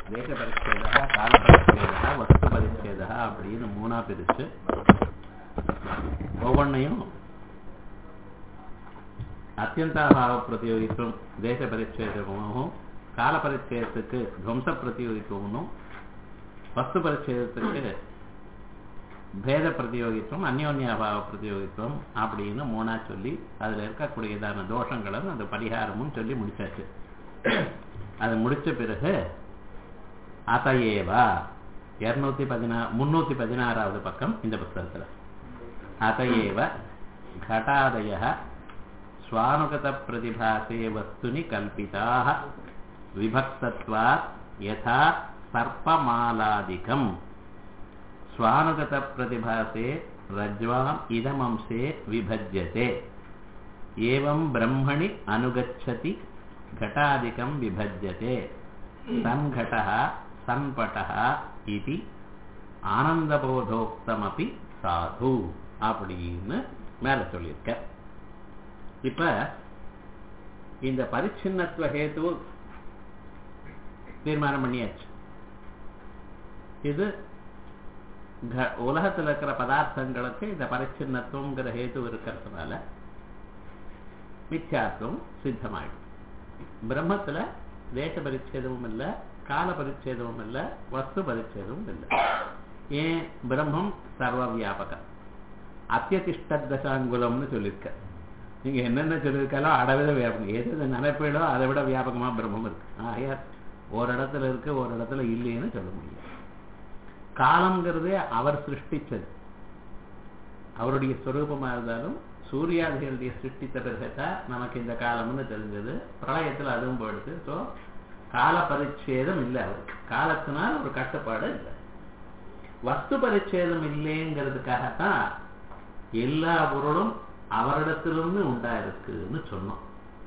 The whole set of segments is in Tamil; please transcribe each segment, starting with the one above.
தேச பரிச்சேதா கால பரிச்சேதா வஸ்து பரிச்சேதா அப்படின்னு மூணா பிரிச்சு ஒவ்வொன்றையும் அத்தியந்தாபாவ பிரதியோகித்துவம் தேச பரிச்சேதமும் கால பரிச்சேதத்துக்கு துவம்ச பிரதியோகித்துவமும் வஸ்து பரிச்சேதத்துக்கு பேத பிரதியோகித்துவம் அந்யோன்யாபாவ பிரதியோகித்துவம் அப்படின்னு மூணா சொல்லி அதுல இருக்கக்கூடியதான தோஷங்களும் அந்த பரிகாரமும் சொல்லி முடிச்சாச்சு அது முடிச்ச பிறகு அதையேவா இருநூத்தி பதினா முன்னூத்தி பதினாறாவது பக்கம் இந்த புத்தகத்துல அதையேவ घटादय स्वानुगतप्रतिभासे वस्तुनि कल्पिताः विभक्तत्वात् यथा सर्पमालादिकम् स्वानुगतप्रतिभासे रज्ज्वाम् इदमंसे विभज्यते एवं ब्रह्मणि अनुगच्छति घटादिकं विभज्यते सङ्घटः सन्पटः इति ஆனந்தபோதோக்தமபி சாது அப்படின்னு மேல சொல்லியிருக்க இப்ப இந்த பரிச்சின்னத்துவ ஹேத்து தீர்மானம் பண்ணியாச்சு இது உலகத்தில் இருக்கிற பதார்த்தங்களுக்கு இந்த பரிச்சின்னத்துவங்கிற ஹேத்து இருக்கிறதுனால மித்யாத்துவம் சித்தமாயிடும் பிரம்மத்துல தேச பரிச்சேதமும் இல்லை கால பரிச்சேதமும் இல்லை வஸ்து பரிச்சேதமும் இல்லை ஏன் பிரம்மம் சர்வ வியாபகம் அத்தியதிஷ்ட தசாங்குலம்னு சொல்லியிருக்க நீங்க என்னென்ன சொல்லியிருக்காலோ அடவிட வியாபகம் எது நினைப்பீடோ அதை விட வியாபகமா பிரம்மம் இருக்கு ஆகையா ஒரு இடத்துல இருக்கு ஒரு இடத்துல இல்லைன்னு சொல்ல முடியும் காலம்ங்கிறதே அவர் சிருஷ்டிச்சது அவருடைய ஸ்வரூபமா இருந்தாலும் சூரியாதிகளுடைய சிருஷ்டித்த பிறகுதான் நமக்கு இந்த காலம்னு தெரிஞ்சது பிரளயத்தில் அதுவும் போயிடுது ஸோ கால பரிச்சேதம் இல்லை அவருக்கு காலத்தினால் ஒரு கட்டுப்பாடு இல்லை வஸ்து பரிச்சேதம் இல்லைங்கிறதுக்காகத்தான் எல்லா பொருளும் அவரிடத்திலிருந்து உண்டாயிருக்குன்னு சொன்னோம்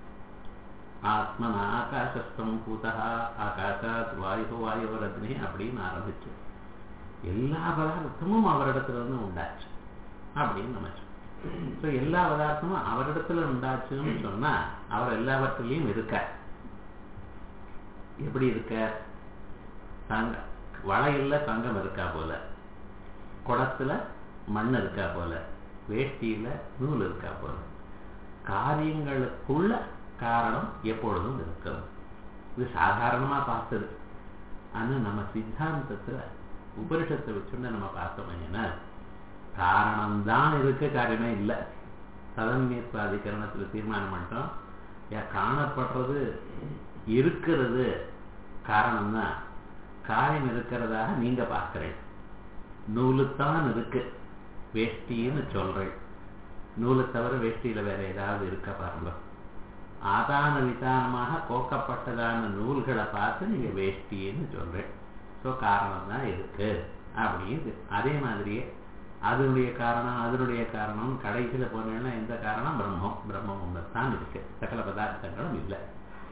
ஆத்மன் ஆகாசஸ்தம் பூதா ஆகாசாத் வாயு வாயுவர் அக்னி அப்படின்னு ஆரம்பிச்சு எல்லா பதார்த்தமும் அவரிடத்திலிருந்து உண்டாச்சு அப்படின்னு நம்ம ஸோ எல்லா பதார்த்தமும் அவரிடத்துல உண்டாச்சுன்னு சொன்னா அவர் எல்லாவற்றிலையும் இருக்கார் எப்படி இருக்க தங்க வளையல்ல தங்கம் இருக்கா போல குடத்துல மண் இருக்கா போல வேஷ்டியில நூல் இருக்கா போல காரியங்களுக்குள்ள காரணம் எப்பொழுதும் இருக்கும் இது சாதாரணமா பார்த்தது ஆனா நம்ம சித்தாந்தத்துல உபரிஷத்தை வச்சுட்டு நம்ம பார்த்தோம்னா காரணம்தான் இருக்கு காரியமே இல்லை சதன்யத்வாதிகரணத்துல தீர்மானம் பண்ணிட்டோம் காணப்படுறது இருக்கிறது காரணம் தான் காயம் இருக்கிறதாக நீங்க பார்க்கிறேன் நூலுத்தான் இருக்கு வேஷ்டின்னு சொல்றேன் நூலை தவிர வேஷ்டியில வேற ஏதாவது இருக்க பாருங்க ஆதான விதானமாக கோக்கப்பட்டதான நூல்களை பார்த்து நீங்க வேஷ்டின்னு சொல்றேன் ஸோ காரணம் தான் இருக்கு அப்படின்னு அதே மாதிரியே அதனுடைய காரணம் அதனுடைய காரணம் கடைசியில போனேன்னா எந்த காரணம் பிரம்மம் பிரம்மம் ஒன்று தான் இருக்கு சகல பதார்த்தங்களும் இல்லை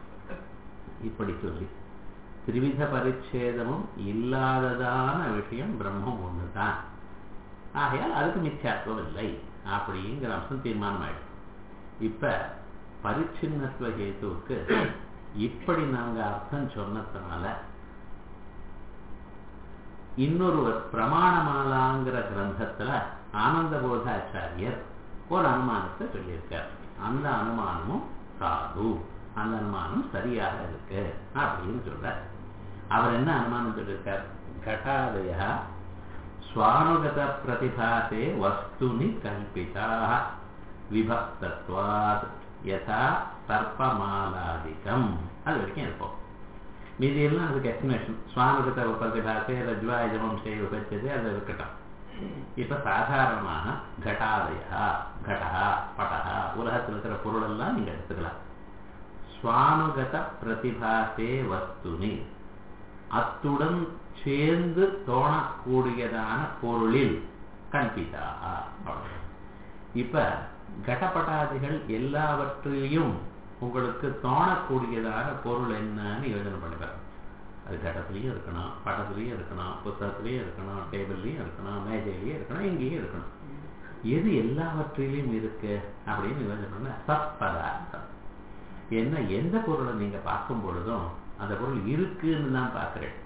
இப்படி சொல்லி திரிவித பரிச்சேதமும் இல்லாததான விஷயம் பிரம்மம் ஒன்று தான் ஆகையால் அதுக்கு மிச்சாத்துவம் இல்லை அப்படிங்கிற அம்சம் தீர்மானம் ஆயிடும் இப்ப பரிச்சின்னத்துவ ஹேத்துவுக்கு இப்படி நாங்க அர்த்தம் சொன்னதுனால இன்னொருவர் பிரமாணமாலாங்கிற கிரந்தத்துல ஆனந்த போதாச்சாரியர் ஒரு அனுமானத்தை சொல்லியிருக்கார் அந்த அனுமானமும் சாது அந்த அனுமானம் சரியாக இருக்கு அப்படின்னு சொல்ற அவர் என்ன அனுமானம் சொல்லியிருக்கார் கட்டாதய சுவானுகத பிரதிபாசே வஸ்துனி கல்பிதா விபக்தத்வாத் யதா சர்ப்பமாலாதிகம் அது வரைக்கும் இருப்போம் மீதி எல்லாம் அதுக்கு எக்ஸ்பிளேஷன் சுவானுகத பிரதிபாசே ரஜ்வா யஜமம் செய்ய உபச்சது அது இருக்கட்டும் இப்ப சாதாரணமாக கட்டாதயா கடா படா உலகத்தில் இருக்கிற பொருள் எல்லாம் நீங்க எடுத்துக்கலாம் சுவானுகத பிரதிபாசே வஸ்துனி அத்துடன் சேர்ந்து தோணக்கூடியதான பொருளில் கல்பிதா இப்ப கடப்பட்டாதிகள் எல்லாவற்றிலையும் உங்களுக்கு தோணக்கூடியதான பொருள் என்னன்னு யோஜனை பண்ணுறார் அது கடத்துலையும் இருக்கணும் படத்துலையும் இருக்கணும் புத்தகத்துலையும் இருக்கணும் டேபிள்லையும் இருக்கணும் மேஜையிலையும் இருக்கணும் எங்கேயும் இருக்கணும் எது எல்லாவற்றிலையும் இருக்கு அப்படின்னு யோஜனை பண்ண சத்பதார்த்தம் என்ன எந்த பொருளை நீங்க பார்க்கும் பொழுதும் அந்த பொருள் இருக்குன்னு தான் பார்க்கிறேன்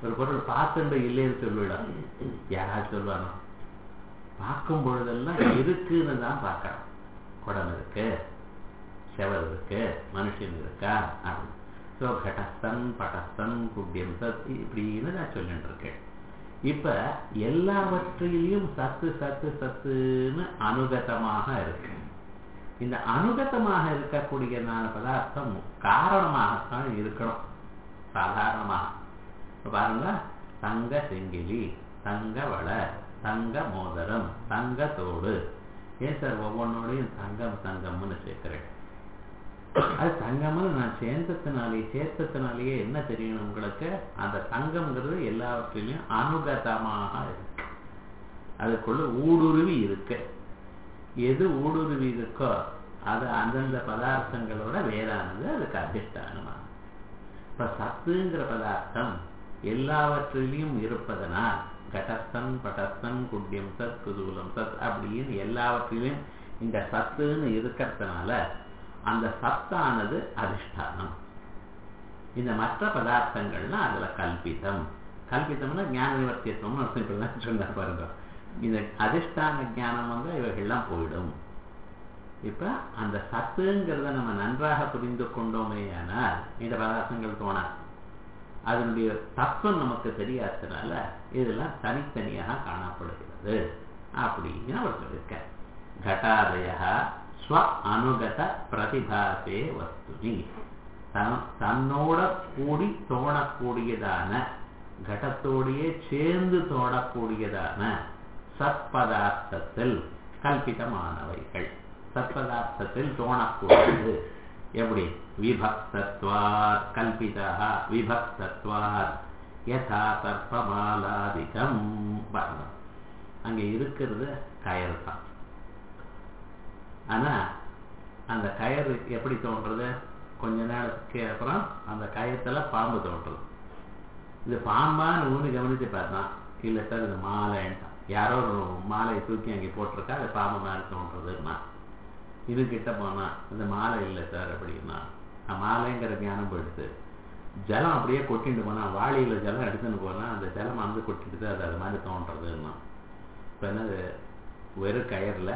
ஒரு பொருள் பார்த்துட்டு இல்லைன்னு சொல்லிவிடும் யாராவது சொல்லுவானோ பார்க்கும் பொழுதெல்லாம் இருக்குன்னு தான் பார்க்கறோம் குடம் இருக்கு செவல் இருக்கு மனுஷன் இருக்கா அப்படின்னு ஸோ கடஸ்தன் படஸ்தன் குட்டியம் சத் இப்படின்னு நான் சொல்லிட்டு இருக்கேன் இப்ப எல்லாவற்றிலையும் சத்து சத்து சத்துன்னு அனுகதமாக இருக்கு இந்த அனுகதமாக இருக்கக்கூடியதான பதார்த்தம் காரணமாகத்தான் இருக்கணும் சாதாரணமாக இப்ப பாருங்க தங்க செங்கிலி தங்க வளை தங்க மோதிரம் தங்க தோடு ஏன் சார் ஒவ்வொன்னோடையும் தங்கம் தங்கம்னு சேர்க்கிறேன் அது தங்கம்னு நான் சேர்ந்ததுனாலே சேர்த்ததுனாலேயே என்ன தெரியணும் உங்களுக்கு அந்த தங்கம்ங்கிறது எல்லாவற்றிலையும் அனுகதமாக இருக்கு அதுக்குள்ள ஊடுருவி இருக்கு எது ஊடுருவி இருக்கோ அது அந்தந்த பதார்த்தங்களோட வேறானது அதுக்கு அதிஷ்டானமாக இப்ப சத்துங்கிற பதார்த்தம் எல்லாவற்றிலையும் இருப்பதனால் கடஸ்தன் படஸ்தன் குட்டியம் சத் குதூலம் சத் அப்படின்னு எல்லாவற்றிலையும் இந்த சத்துன்னு இருக்கிறதுனால அந்த சத்தானது அதிஷ்டானம் இந்த மற்ற பதார்த்தங்கள்லாம் அதுல கல்பிதம் கல்பிதம்னா ஞான நிவர்த்தியத்துவம்னு அர்த்தம் இப்படிதான் சொன்னார் பாருங்க இந்த அதிஷ்டான ஞானம் வந்து இவைகள்லாம் போயிடும் இப்ப அந்த சத்துங்கிறத நம்ம நன்றாக புரிந்து கொண்டோமே ஆனால் இந்த பதார்த்தங்கள் தோணாது அதனுடைய தத்துவம் நமக்கு தெரியாததுனால இதெல்லாம் தனித்தனியாக காணப்படுகிறது அப்படின்னு அவர் சொல்லியிருக்க கட்டாதய ஸ்வ அனுகத பிரதிபாசே வஸ்துனி தன்னோட கூடி தோணக்கூடியதான கடத்தோடையே சேர்ந்து தோடக்கூடியதான சத்பதார்த்தத்தில் கல்பிதமானவைகள் சத்பதார்த்தத்தில் தோணக்கூடியது எப்படி விபக்தத்வாத் கல்பிதா விபக்தத்வாத் யதா தர்ப்பமாலாதிகம் பாருங்க அங்க இருக்கிறது கயறு தான் ஆனா அந்த கயறு எப்படி தோன்றது கொஞ்ச நேரத்துக்கு அப்புறம் அந்த கயத்துல பாம்பு தோன்றுது இது பாம்பான்னு ஊனி கவனிச்சு பார்த்தான் இல்லை சார் இது மாலைன்ட்டான் யாரோ ஒரு மாலையை தூக்கி அங்கே போட்டிருக்கா அது பாம்பு மாதிரி தோன்றதுன்னா இது கிட்ட போனா இந்த மாலை இல்லை சார் அப்படின்னா மாலைங்கிற ஞானம் போயிடுது ஜலம் அப்படியே கொட்டிட்டு போனா வாளியில ஜலம் எடுத்துன்னு போனா அந்த ஜலம் வந்து கொட்டிட்டு அது அது மாதிரி தோன்றதுன்னா இப்போ என்னது வெறும் கயர்ல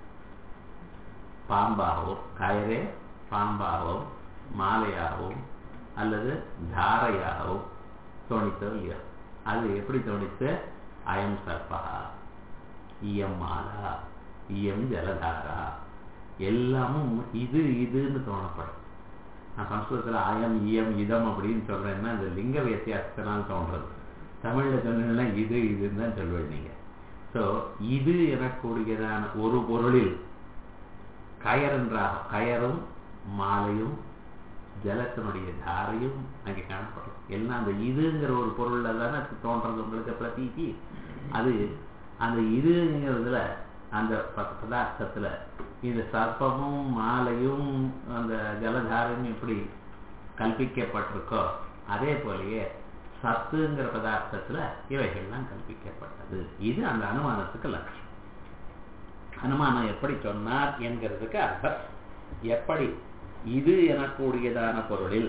பாம்பாகவும் கயரே பாம்பாகவும் மாலையாகவும் அல்லது தாரையாகவும் தோணித்தோ இல்லையோ அது எப்படி தோணித்து அயம் சர்பா இயம் மாலா இயம் ஜலதாரா எல்லாமும் இது இதுன்னு தோணப்படும் நான் சம்ஸ்கிருதத்தில் அயம் இயம் இதம் அப்படின்னு சொல்றேன்னா இந்த லிங்க வித்தியாசத்தினால் தோன்றது தமிழ்ல சொன்னா இது இதுன்னு தான் சொல்லுவேன் நீங்க ஸோ இது எனக்கூடியதான ஒரு பொருளில் கயர் என்றாக கயரும் மாலையும் ஜலத்தினுடைய தாரையும் அங்கே காணப்படும் எல்லாம் அந்த இதுங்கிற ஒரு பொருள்ல தானே தோன்றது உங்களுக்கு பிரதீதி அது அந்த இதுங்கிறதுல அந்த பதார்த்தத்துல இந்த சர்ப்பமும் மாலையும் அந்த ஜலதாரையும் எப்படி கல்பிக்கப்பட்டிருக்கோ அதே போலயே சத்துங்கிற பதார்த்தத்துல இவைகள்லாம் கல்பிக்கப்பட்டது இது அந்த அனுமானத்துக்கு லட்சம் அனுமானம் எப்படி சொன்னார் என்கிறதுக்கு அர்த்தம் எப்படி இது எனக்கூடியதான பொருளில்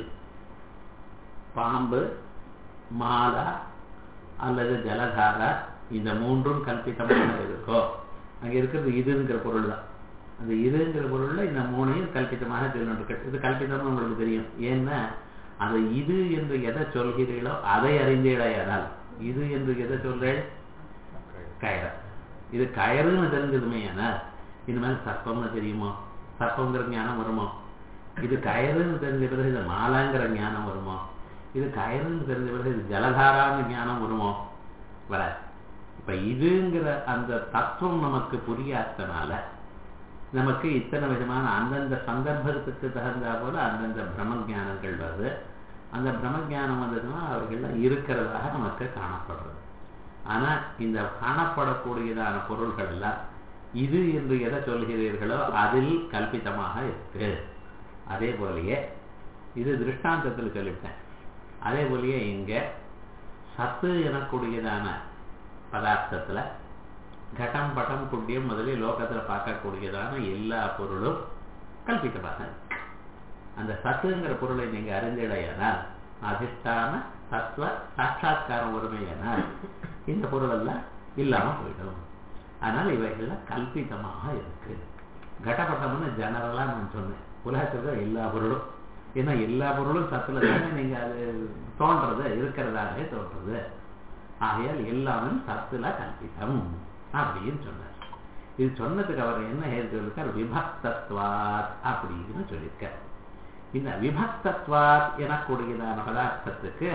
பாம்பு மாலா அல்லது ஜலதாரா இந்த மூன்றும் கல்பித்தமாக இருக்கோ அங்க இருக்கிறது இதுங்கிற பொருள் தான் அந்த இதுங்கிற பொருள்ல இந்த மூணையும் கல்பித்தமாக சொல்லிட்டு இது கல்பித்தம்னு உங்களுக்கு தெரியும் ஏன்னா அந்த இது என்று எதை சொல்கிறீர்களோ அதை அறிந்தீடையானால் இது என்று எதை சொல்றேன் கயற இது கயறுன்னு தெரிஞ்சதுமே ஆனால் இது மாதிரி சர்ப்பம்னு தெரியுமோ சர்ப்பங்கிற ஞானம் வருமோ இது கயறுன்னு தெரிஞ்ச பிறகு இது மாலாங்கிற ஞானம் வருமோ இது கயறுன்னு தெரிஞ்ச பிறகு இது ஜலதாராங்க ஞானம் வருமோ வர இப்ப இதுங்கிற அந்த தத்துவம் நமக்கு புரியாதனால நமக்கு இத்தனை விதமான அந்தந்த சந்தர்ப்பத்துக்கு தகுந்தா போல அந்தந்த பிரம்ம ஜானங்கள் வருது அந்த பிரம்ம ஜானம் வந்ததுன்னா அவர்கள்லாம் இருக்கிறதாக நமக்கு காணப்படுறது ஆனா இந்த காணப்படக்கூடியதான பொருள்கள் எல்லாம் இது என்று எதை சொல்கிறீர்களோ அதில் கல்பித்தமாக இருக்கு அதே போலயே இது திருஷ்டாந்தத்தில் சொல்லிட்டேன் அதே போலயே இங்க சத்து எனக்கூடியதான பதார்த்தத்துல கட்டம் பட்டம் குட்டியம் முதலில் லோகத்துல பார்க்கக்கூடியதான எல்லா பொருளும் கல்பித்தமாக அந்த சத்துங்கிற பொருளை நீங்க அறிந்திடையானால் அதிஷ்டான தத்துவ சாட்சா்காரம் ஒருமையானால் இந்த பொருள் எல்லாம் இல்லாம போயிடும் அதனால இவைகள்ல கல்பிதமாக இருக்கு கடப்பட்டம்னு ஜெனரலா நான் சொன்னேன் உலகத்துல எல்லா பொருளும் ஏன்னா எல்லா பொருளும் சத்துல தானே நீங்க அது தோன்றது இருக்கிறதாகவே தோன்றது ஆகையால் எல்லாமே சத்துல கல்பிதம் அப்படின்னு சொன்னார் இது சொன்னதுக்கு அவர் என்ன ஹேத்து இருக்கார் விபக்தத்வாத் அப்படின்னு சொல்லியிருக்கார் இந்த விபக்தத்வாத் எனக்கூடியதான பதார்த்தத்துக்கு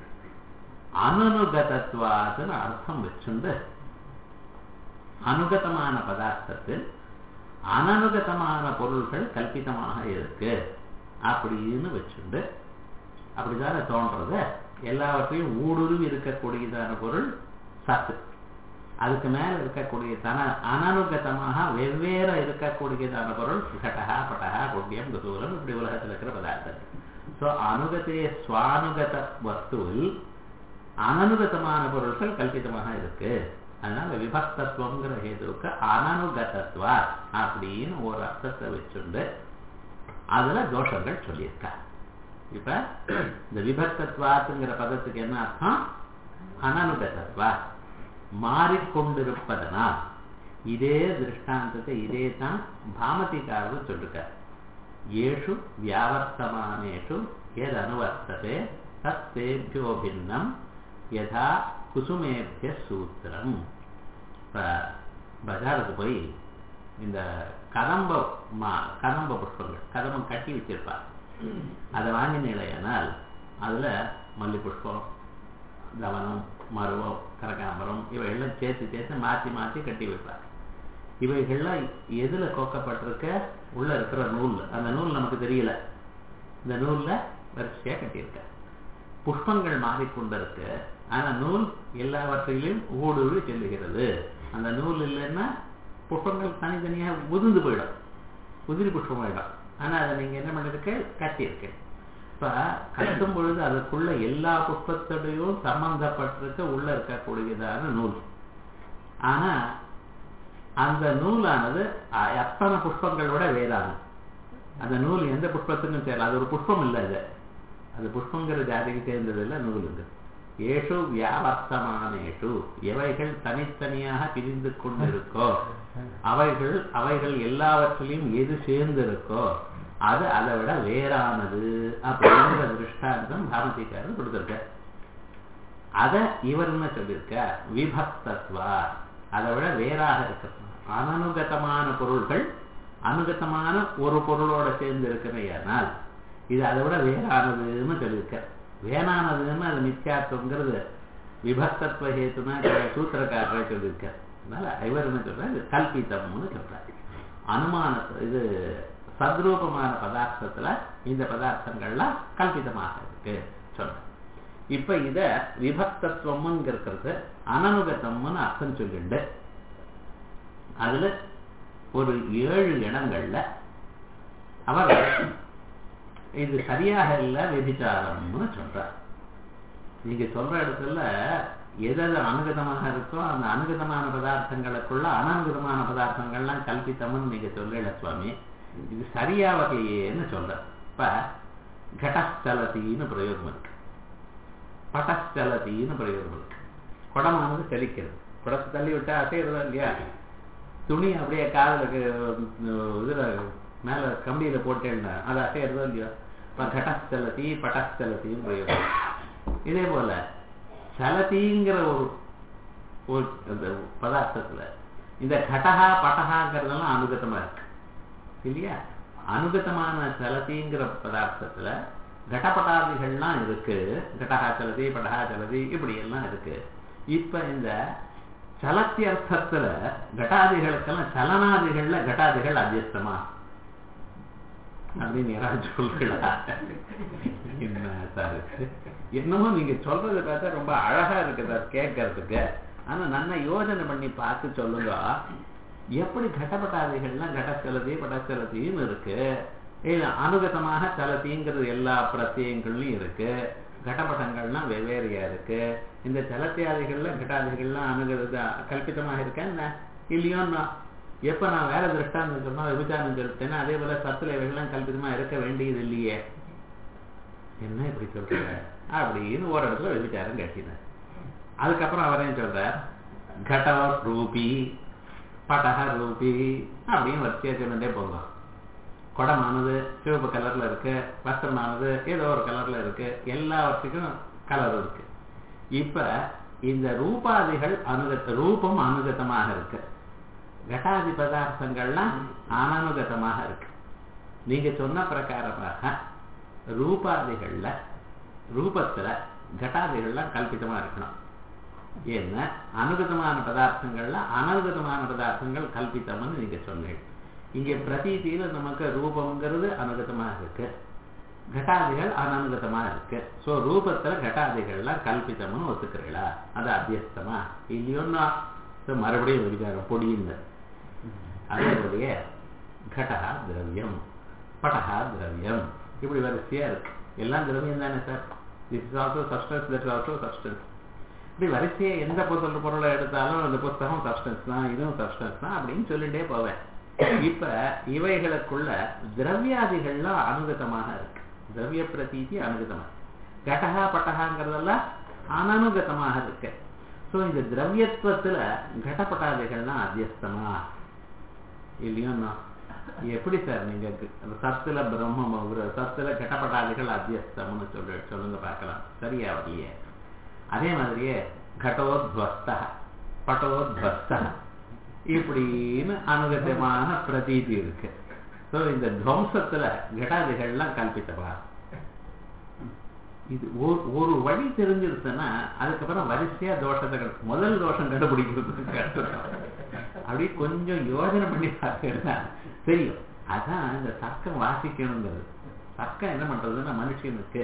அனனுகதத்வாத்னு அர்த்தம் வச்சுண்டு அனுகதமான பதார்த்தத்தில் அனனுகதமான பொருள்கள் கல்பிதமாக இருக்கு அப்படின்னு வச்சுண்டு அப்படிதானே தோன்றது எல்லாவற்றையும் ஊடுருவி இருக்கக்கூடியதான பொருள் சத்து அதுக்கு மேல இருக்கக்கூடிய தன அனனுகதமாக வெவ்வேறு இருக்கக்கூடியதான பொருள் கடகா பட்டகா கொட்டியம் குதூலம் இப்படி உலகத்தில் இருக்கிற பதார்த்தங்கள் ஸோ அனுகத்தே சுவானுகத வஸ்துவில் அனனுகதமான பொருட்கள் கல்பிதமாக இருக்கு அதனால விபக்தத்துவங்கிற ஹேதுவுக்கு அனனுகதத்வா அப்படின்னு ஒரு அர்த்தத்தை வச்சுண்டு அதுல தோஷங்கள் சொல்லியிருக்கா இப்ப இந்த விபக்தத்வாத்துங்கிற பதத்துக்கு என்ன அர்த்தம் அனனுகதத்வா மாறிக்கொண்டிருப்பதனால் இதே திருஷ்டாந்தத்தை இதே தான் பாமதிக்காரர் சொல்லிருக்கார் ஏஷு வியாவர்த்தமானேஷு எது அனுவர்த்ததே தத்தேபியோ பின்னம் யதா குசுமேபிய சூத்திரம் இப்போ பஜாருக்கு போய் இந்த கதம்ப மா கதம்ப புஷ்பங்கள் கதம்பம் கட்டி வச்சிருப்பார் அதை வாங்கினீழையானால் அதில் மல்லி புஷ்பம் தவனம் மருவம் கரகாம்பரம் இவைகள்லாம் சேர்த்து சேர்த்து மாற்றி மாற்றி கட்டி வைப்பார் இவைகள்லாம் எதில் கோக்கப்பட்டிருக்க உள்ள இருக்கிற நூல் அந்த நூல் நமக்கு தெரியல இந்த நூலில் வரிசையாக கட்டியிருக்க புஷ்பங்கள் மாறிக்கொண்டிருக்கு ஆனால் நூல் எல்லாவற்றிலையும் ஊடுருவி செல்லுகிறது அந்த நூல் இல்லைன்னா புஷ்பங்கள் தனித்தனியாக உதிர்ந்து போயிடும் உதிரி புஷ்பம் ஆயிடும் ஆனால் அதை நீங்கள் என்ன பண்ணிருக்க கட்டியிருக்கு இப்ப கட்டும் பொழுது அதுக்குள்ள எல்லா புஷ்பத்தோடையும் சம்பந்தப்பட்டிருக்க உள்ள இருக்கக்கூடியதான நூல் ஆனா அந்த நூலானது எத்தனை புஷ்பங்கள் விட வேறாகும் அந்த நூல் எந்த புஷ்பத்துக்கும் சேரல அது ஒரு புஷ்பம் இல்லை அது அது புஷ்பங்கிற ஜாதிக்கு சேர்ந்தது இல்லை நூலுங்க ஏஷு வியாவர்த்தமானேஷு எவைகள் தனித்தனியாக பிரிந்து கொண்டிருக்கோ அவைகள் அவைகள் எல்லாவற்றிலையும் எது சேர்ந்திருக்கோ அது அதை விட வேறானது அப்படிங்கிற திருஷ்டாந்தம் பாரதிக்காரர் கொடுத்திருக்க அத இவர் என்ன சொல்லியிருக்க விபக்தத்வா அதை விட வேறாக இருக்க அனனுகதமான பொருள்கள் அனுகதமான ஒரு பொருளோட சேர்ந்து இருக்கிறையானால் இது அதை விட வேறானதுன்னு சொல்லியிருக்க வேணானதுன்னு அது மித்யாத்துவங்கிறது விபக்தத்துவ ஹேத்துனா சூத்திரக்காரரை சொல்லியிருக்க அதனால இவர் என்ன சொல்றாரு கல்பித்தம்னு சொல்றாரு அனுமானத்தை இது சத்ரூபமான பதார்த்தத்துல இந்த பதார்த்தங்கள்லாம் கல்பிதமாக இருக்கு சொல்ற இப்ப இத விபக்தத்துவம்னு இருக்கிறது அனனுகத்தம்னு அர்த்தம் சொல்லிண்டு அதுல ஒரு ஏழு இடங்கள்ல அவர் இது சரியாக இல்ல வெதிச்சாரம்னு சொல்றார் நீங்க சொல்ற இடத்துல எது அனுகதமாக இருக்கோ அந்த அனுகதமான பதார்த்தங்களுக்குள்ள அனனுகதமான பதார்த்தங்கள்லாம் கல்பித்தம்னு நீங்க சொல்லல சுவாமி இது சரியா வகையேன்னு சொல்ற இப்ப கடஸ்தலத்தின்னு பிரயோகம் இருக்கு பட்டஸ்தலத்தின்னு பிரயோகம் இருக்கு குடமானது தெளிக்கிறது குடத்தை தள்ளி விட்டா அசைறதா இல்லையா துணி அப்படியே காதலுக்கு இதுல மேல கம்பியில போட்டேன்னா அது அசைறதோ இல்லையோ இப்ப கடஸ்தலத்தி பட்டஸ்தலத்தின்னு பிரயோகம் இதே போல சலத்திங்கிற ஒரு ஒரு பதார்த்தத்துல இந்த கடகா பட்டகாங்கிறதெல்லாம் அனுகத்தமா இருக்கு இல்லையா அனுகதமான சலதிங்கிற பதார்த்தத்துல கடபட்டாதிகள்லாம் இருக்கு கடகா சலதி படகா சலதி இப்படி எல்லாம் இருக்கு இப்ப இந்த சலத்தியர்த்தத்துல கட்டாதிகளுக்கெல்லாம் சலனாதிகள்ல கட்டாதிகள் அத்தியஸ்தமா அப்படின்னு யாராவது சொல்றா என்ன சார் என்னமோ நீங்க சொல்றது பார்த்தா ரொம்ப அழகா இருக்குது அது கேட்கறதுக்கு ஆனா நல்லா யோசனை பண்ணி பார்த்து சொல்லுங்க எப்படி கடப்பட்டாதிகள்லாம் கடச்சலதி படச்சலதியும் இருக்கு அனுகதமாக சலத்திங்கிறது எல்லா பிரத்தியங்கள்லயும் இருக்கு கடப்பட்டங்கள்லாம் வெவ்வேறையா இருக்கு இந்த சலத்தியாதிகள்ல கட்டாதிகள்லாம் அணுகிறது கல்பித்தமாக இருக்கா என்ன இல்லையோன்னா எப்ப நான் வேற திருஷ்டாந்தம் சொன்னா விபச்சாரம் சொல்லிட்டேன்னா அதே போல சத்துல இவைகள்லாம் கல்பிதமா இருக்க வேண்டியது இல்லையே என்ன இப்படி சொல்ற அப்படின்னு ஒரு இடத்துல விபச்சாரம் கட்டினார் அதுக்கப்புறம் அவரையும் சொல்றார் கடவ ரூபி படக ரூபி அப்படின்னு வரிசையா சொல்லிட்டே போங்க குடமானது சிவப்பு கலர்ல இருக்கு வஸ்திரமானது ஏதோ ஒரு கலர்ல இருக்கு எல்லாவற்றுக்கும் கலர் இருக்கு இப்ப இந்த ரூபாதிகள் அனுகத்த ரூபம் அனுகத்தமாக இருக்கு கட்டாதி பதார்த்தங்கள்லாம் அனனுகத்தமாக இருக்கு நீங்க சொன்ன பிரகாரமாக ரூபாதிகள்ல ரூபத்துல கட்டாதிகள்லாம் கல்பிதமா இருக்கணும் ஏன்னா அனுகதமான பதார்த்தங்கள்ல அனனுகதமான பதார்த்தங்கள் கல்பித்தம்னு நீங்க சொன்னீங்க இங்க பிரதீதியில நமக்கு ரூபம்ங்கிறது அனுகதமாக இருக்கு கட்டாதிகள் அனனுகதமா இருக்கு சோ ரூபத்துல கட்டாதிகள்லாம் கல்பித்தம்னு ஒத்துக்கிறீங்களா அது அத்தியஸ்தமா இல்லையோன்னா மறுபடியும் விசாரம் பொடியுங்க அதே போலயே கடகா திரவியம் படகா திரவியம் இப்படி வரிசையா இருக்கு எல்லாம் திரவியம் தானே sir this is also substance that also substance இப்படி வரிசையை எந்த பொருள் பொருளை எடுத்தாலும் அந்த புஸ்தகம் சப்ஸ்டன்ஸ் தான் இதுவும் சப்ஸ்டன்ஸ் தான் அப்படின்னு சொல்லிட்டே போவேன் இப்ப இவைகளுக்குள்ள திரவியாதிகள்லாம் அனுகதமாக இருக்கு திரவிய பிரதீதி அனுகதமாக கடகா பட்டகாங்கிறதெல்லாம் அனனுகதமாக இருக்கு ஸோ இந்த திரவியத்துவத்துல கடப்பட்டாதிகள்லாம் அத்தியஸ்தமா இல்லையோன்னா எப்படி சார் நீங்க சத்துல பிரம்மம் சத்துல கட்டப்பட்டாதிகள் அத்தியஸ்தம்னு சொல்லு சொல்லுங்க பார்க்கலாம் சரியா வரலையே அதே மாதிரியே கடோத்வஸ்த பட்டோத்வஸ்த இப்படின்னு அனுகதமான பிரதீதி இருக்கு ஸோ இந்த துவம்சத்துல கடாதிகள்லாம் கல்பித்தவா இது ஒரு வழி தெரிஞ்சிருச்சுன்னா அதுக்கப்புறம் வரிசையா தோஷத்தை முதல் தோஷம் கண்டுபிடிக்கிறது கஷ்டம் அப்படி கொஞ்சம் யோஜனை பண்ணி பார்த்தீங்கன்னா தெரியும் அதான் இந்த தர்க்கம் வாசிக்கணுங்கிறது தர்க்கம் என்ன பண்றதுன்னா மனுஷனுக்கு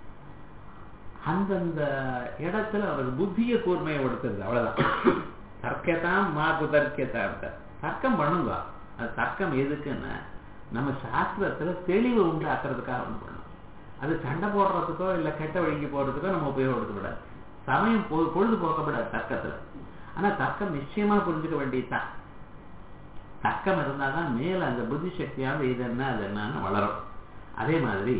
அந்தந்த இடத்துல அவர் புத்திய கூர்மையை கொடுத்துருது அவ்வளவுதான் தர்க்கத்தான் மா குதர்க்கத்தான் தர்க்கம் பண்ணுங்க அது தர்க்கம் எதுக்குன்னா நம்ம சாஸ்திரத்துல தெளிவு உண்டாக்குறதுக்காக ஒன்று பண்ணும் அது சண்டை போடுறதுக்கோ இல்ல கெட்ட வழிக்கு போறதுக்கோ நம்ம உபயோகப்படுத்தக்கூடாது சமயம் பொழுது போக்கப்படாது தர்க்கத்துல ஆனா தர்க்கம் நிச்சயமா புரிஞ்சுக்க வேண்டியதுதான் தர்க்கம் இருந்தாதான் மேல அந்த புத்தி சக்தியாவது இது என்ன அது என்னன்னு வளரும் அதே மாதிரி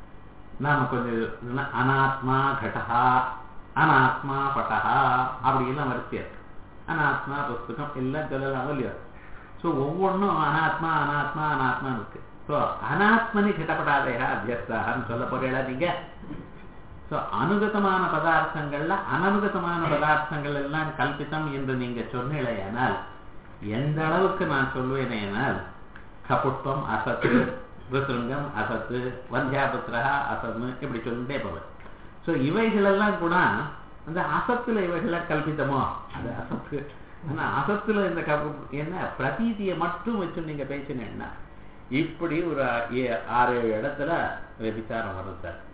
நாம கொஞ்சம் அனாத்மா கடகா அனாத்மா பட்டகா அப்படிலாம் வரிசையா இருக்கு அனாத்மா புஸ்தகம் எல்லாம் சொல்லலாம் இல்லையோ ஸோ ஒவ்வொன்றும் அனாத்மா அனாத்மா அனாத்மா இருக்கு ஸோ அனாத்மனி கிட்டப்படாதையா அத்தியஸ்தாகன்னு சொல்ல போறீங்களா நீங்க ஸோ அனுகதமான பதார்த்தங்கள்ல அனனுகதமான பதார்த்தங்கள் எல்லாம் கல்பித்தம் என்று நீங்க சொன்னீங்களேனால் எந்த அளவுக்கு நான் சொல்வேனேனால் கபுட்பம் அசத்து ருசுருங்கம் அசத்து வந்தியாபுத்திரா அசத்னு இப்படி சொல்லிட்டே போவேன் ஸோ இவைகளெல்லாம் கூட அந்த அசத்துல இவைகள்லாம் கல்பித்தமோ அது அசத்து ஆனா அசத்துல இந்த என்ன பிரதீதியை மட்டும் வச்சு நீங்க பேசினீங்கன்னா இப்படி ஒரு ஆறு ஏழு இடத்துல விசாரம் வரும் சார்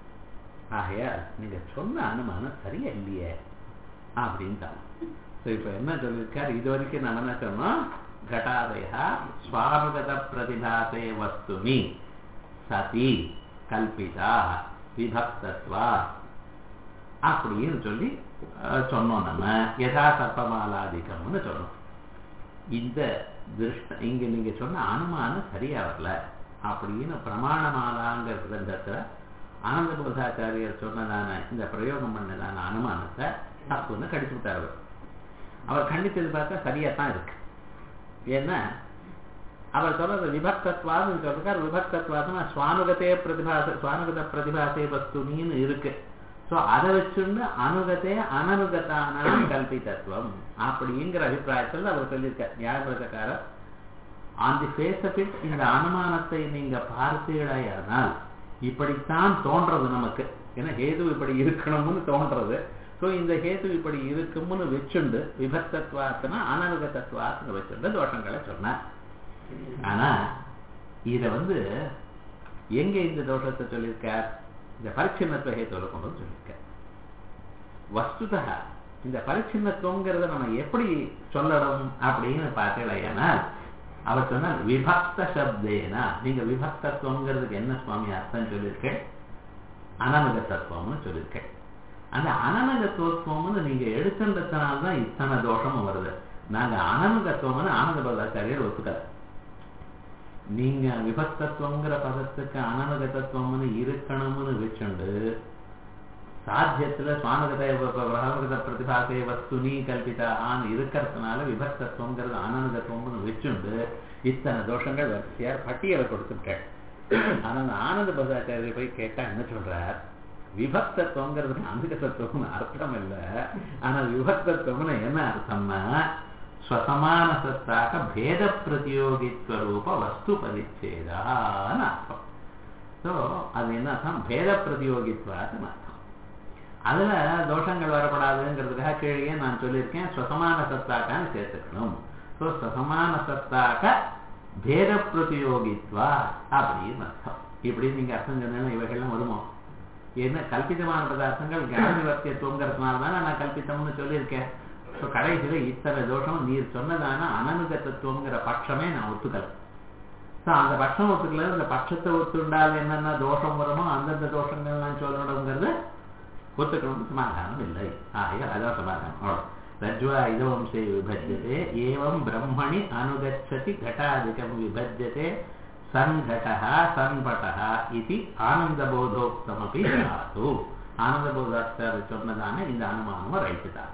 ஆகையா நீங்க சொன்ன அனுமானம் சரியா இல்லையே அப்படின்ட்டாங்க ஸோ இப்போ என்ன சொல்லியிருக்காரு இது வரைக்கும் நம்ம என்ன சொன்னோம் घटादयः स्वानुगतप्रतिभासे वस्तुनि சதி கல்பிதா விபக்தத்வா அப்படின்னு சொல்லி சொன்னோம் நம்ம யதா சர்ப்பமாலாதிக்கம்னு சொன்னோம் இந்த திருஷ்ட இங்க நீங்க சொன்ன அனுமானம் சரியா வரல அப்படின்னு பிரமாணமாலாங்கிற கிரந்தத்துல ஆனந்த போதாச்சாரியர் சொன்னதான இந்த பிரயோகம் பண்ணதான அனுமானத்தை தப்புன்னு கடிச்சு விட்டார் அவர் கண்டித்தது பார்த்தா சரியா தான் இருக்கு ஏன்னா அவர் சொல்றது விபக்தத்வாதுன்னு சொல்றாரு விபக்தத்வாதுன்னா சுவானுகத்தே பிரதிபாச சுவானுகத பிரதிபாசே வஸ்துனின்னு இருக்கு ஸோ அதை வச்சுண்டு அனுகத்தே அனனுகத்தான கல்பித்தத்துவம் அப்படிங்கிற அபிப்பிராயத்தில் அவர் சொல்லியிருக்கார் நியாயபிரகாரம் on the face of it இந்த அனுமானத்தை நீங்க பார்த்தீர்களானால் இப்படித்தான் தோன்றது நமக்கு ஏன்னா ஹேது இப்படி இருக்கணும்னு தோன்றது ஸோ இந்த ஹேது இப்படி இருக்கும்னு வச்சுண்டு விபக்தத்வாத்துனா அனனுகத்தத்வாத்துன்னு வச்சுண்டு தோஷங்களை சொன்னார் ஆனா இத வந்து எங்க இந்த தோஷத்தை சொல்லியிருக்கார் இந்த பரிச்சின்னத்துவ ஹேத்துவ கொண்டு வந்து சொல்லியிருக்கார் வஸ்துதா இந்த பரிச்சின்னத்துவங்கிறத நம்ம எப்படி சொல்லணும் அப்படின்னு பார்த்தீங்கன்னா அவர் சொன்னார் விபக்த சப்தேனா நீங்க விபக்தத்துவங்கிறதுக்கு என்ன சுவாமி அர்த்தம் சொல்லியிருக்கேன் அனனுகத்தத்துவம்னு சொல்லியிருக்கேன் அந்த அனநகத்துவம்னு நீங்க எடுக்கின்றதுனால்தான் இத்தனை தோஷமும் வருது நாங்க அனனுகத்துவம்னு ஆனந்த பதாச்சாரியர் ஒத்துக்கல நீங்க விபக்தத்துவங்கிற பதத்துக்கு அனனுகத்துவம்னு இருக்கணும்னு வச்சுண்டு சாத்தியத்துல சுவானுகத பிரகமகத பிரதிபாசை வஸ்துனி கல்பிதான்னு இருக்கிறதுனால விபக்தத்துவங்கிறது ஆனந்தத்துவம்னு வச்சுண்டு இத்தனை தோஷங்கள் வரிசையார் பட்டியலை கொடுத்துட்டேன் ஆனா அந்த ஆனந்த பதாச்சாரியர் போய் கேட்டா என்ன சொல்றார் விபக்தத்துவங்கிறதுக்கு அனுகதத்துவம்னு அர்த்தம் இல்லை ஆனா விபக்தத்துவம்னு என்ன அர்த்தம்னா ஸ்வசமான சத்தாக பேத பிரதியோகித்வ ரூப வஸ்து பரிச்சேதான்னு அர்த்தம் ஸோ அது என்ன அர்த்தம் பேத பிரதியோகித்வான்னு அர்த்தம் அதுல தோஷங்கள் வரப்படாதுங்கிறதுக்காக கீழே நான் சொல்லியிருக்கேன் ஸ்வசமான சத்தாக்கான்னு சேர்த்துக்கணும் ஸோ ஸ்வசமான சத்தாக பேத பிரதியோகித்வா அப்படின்னு அர்த்தம் இப்படி நீங்க அர்த்தம் சொன்னா இவைகள்லாம் வருமோ என்ன கல்பிதமான பதார்த்தங்கள் காமிவர்த்தியத்துவங்கிறதுனால தானே நான் கல்பித்தம்னு சொல்லியிருக்கேன் ஸோ கடைசியில இத்தனை தோஷம் நீர் சொன்னதான அனனுகத்துவங்கிற பட்சமே நான் ஒத்துக்கல ஸோ அந்த பட்சம் ஒத்துக்கல இந்த பட்சத்தை ஒத்துண்டால் என்னென்ன தோஷம் வருமோ அந்தந்த தோஷங்கள் நான் சொல்லணுங்கிறது ஒத்துக்கணும்னு சமாதானம் இல்லை ஆகையா அதான் சமாதானம் அவ்வளோ रज्ज्वा इदवंशे विभज्यते एवं ब्रह्मणि अनुगच्छति घटादिकं विभज्यते सन्घटः सन्पटः इति आनन्दबोधोक्तमपि धातु ஆனந்தபோதாச்சாரிய சொன்னதான இந்த அனுமானம் ரைட்டுதான்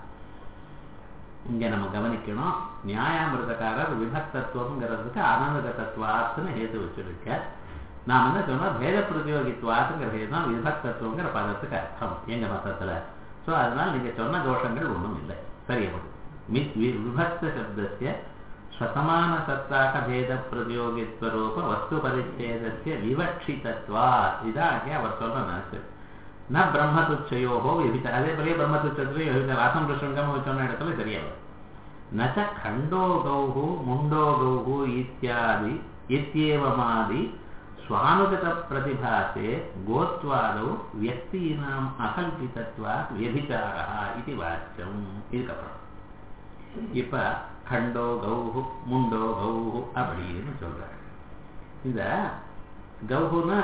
இங்க நம்ம கவனிக்கணும் நியாயாமிரதக்காரர் விபக்தத்துவம்ங்கிறதுக்கு அனந்த தத்துவாத்துன்னு ஹேது வச்சிருக்க நாம் என்ன சொன்னோம் பேத பிரதியோகித்துவாத்துங்கிற ஹேது தான் விபக்தத்துவங்கிற பதத்துக்கு அர்த்தம் எங்க மதத்துல ஸோ அதனால நீங்க சொன்ன தோஷங்கள் ஒன்றும் இல்லை சரியா விபக்த சப்தஸ்ய ஸ்வசமான சத்தாக்க பேத பிரதியோகித்வரூப வஸ்து பரிச்சேதஸ்ய விவக்ஷிதத்வா இதாக அவர் சொல்ற நினைச்சு ந பிரம்மதுச்சயோகோ விபித அதே போலயே பிரம்மதுச்சத்திலையும் விபித வாசம் பிரசங்கம் சொன்ன இடத்துல சரியாகும் நச்ச கண்டோ கௌஹு முண்டோ கௌஹு இத்தியாதி இத்தியேவமாதி ஸ்வானுகத பிரதிபாசே கோத்வாதோ வியக்தீனாம் அகல்பிதத்வா வியபிச்சாரா இது வாக்கியம் இதுக்கப்புறம் இப்ப கண்டோ கௌஹு முண்டோ கௌஹு அப்படின்னு சொல்றாரு இந்த கௌஹுனா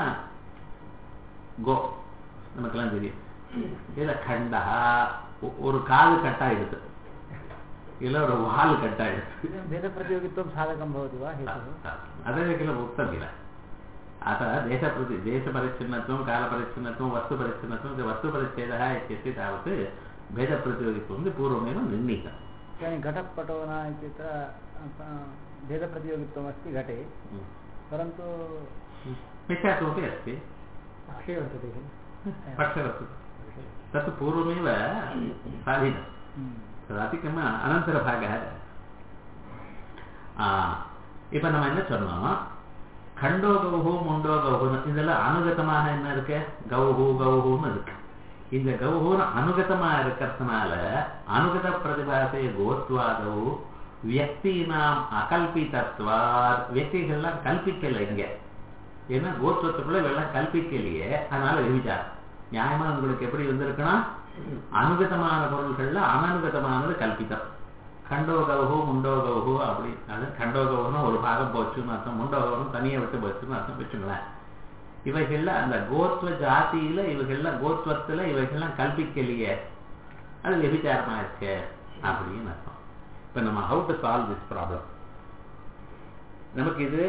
கோ நமக்கெல்லாம் தெரியும் இதுல கண்டா ஒரு காது கட்டாயிடுது இல்ல ஒரு வால் கட்டாயிடுது भेदप्रतियोगित्वं साधकं भवति वा हेतुः अतः किल उक्तं किल अतः देशप्रति देशपरिच्छिन्नत्वं कालपरिच्छिन्नत्वं वस्तुपरिच्छिन्नत्वं वस्तुपरिच्छेदः इत्यस्य तावत् भेदप्रतियोगित्वं इति पूर्वमेव निर्णीतम् इदानीं घटपटो न इत्यत्र भेदप्रतियोगित्वमस्ति घटे परन्तु मिथ्यात्वमपि अस्ति पक्षे वर्तते खलु पक्षवस्तु तत् पूर्वमेव साधितं ததிகமா அனந்தரபாக இப்ப நம்ம என்ன சொன்னோம் கண்டோ கௌஹு முண்டோ கௌஹுன்னு இதெல்லாம் அனுகதமாக என்ன இருக்கு கௌஹு கௌஹுன்னு இருக்கு இந்த கௌஹுன்னு அனுகதமா இருக்கிறதுனால அனுகத பிரதிபாசை கோத்வாதவு வியக்தினாம் அகல்பிதத்வா வியக்திகள்லாம் கல்பிக்கல இங்க ஏன்னா கோத்வத்துக்குள்ள இவெல்லாம் கல்பிக்கலையே அதனால விபிச்சாரம் நியாயமா உங்களுக்கு எப்படி வந்திருக்குன்னா அனுகதமான பொருள்கள்ல அனனுகதமானது கல்பிதம் கண்டோ கவுகு முண்டோ கவுகு அப்படி அது கண்டோ கவுனா ஒரு பாகம் போச்சுன்னு அர்த்தம் முண்டோ கவுனும் தனியை விட்டு போச்சுன்னு அர்த்தம் வச்சுங்களேன் இவைகள்ல அந்த கோத்வ ஜாதியில இவைகள்ல கோத்வத்துல இவைகள்லாம் கல்பிக்கலையே அது விபிச்சாரமா இருக்கு அப்படின்னு அர்த்தம் இப்ப நம்ம how to solve this problem நமக்கு இது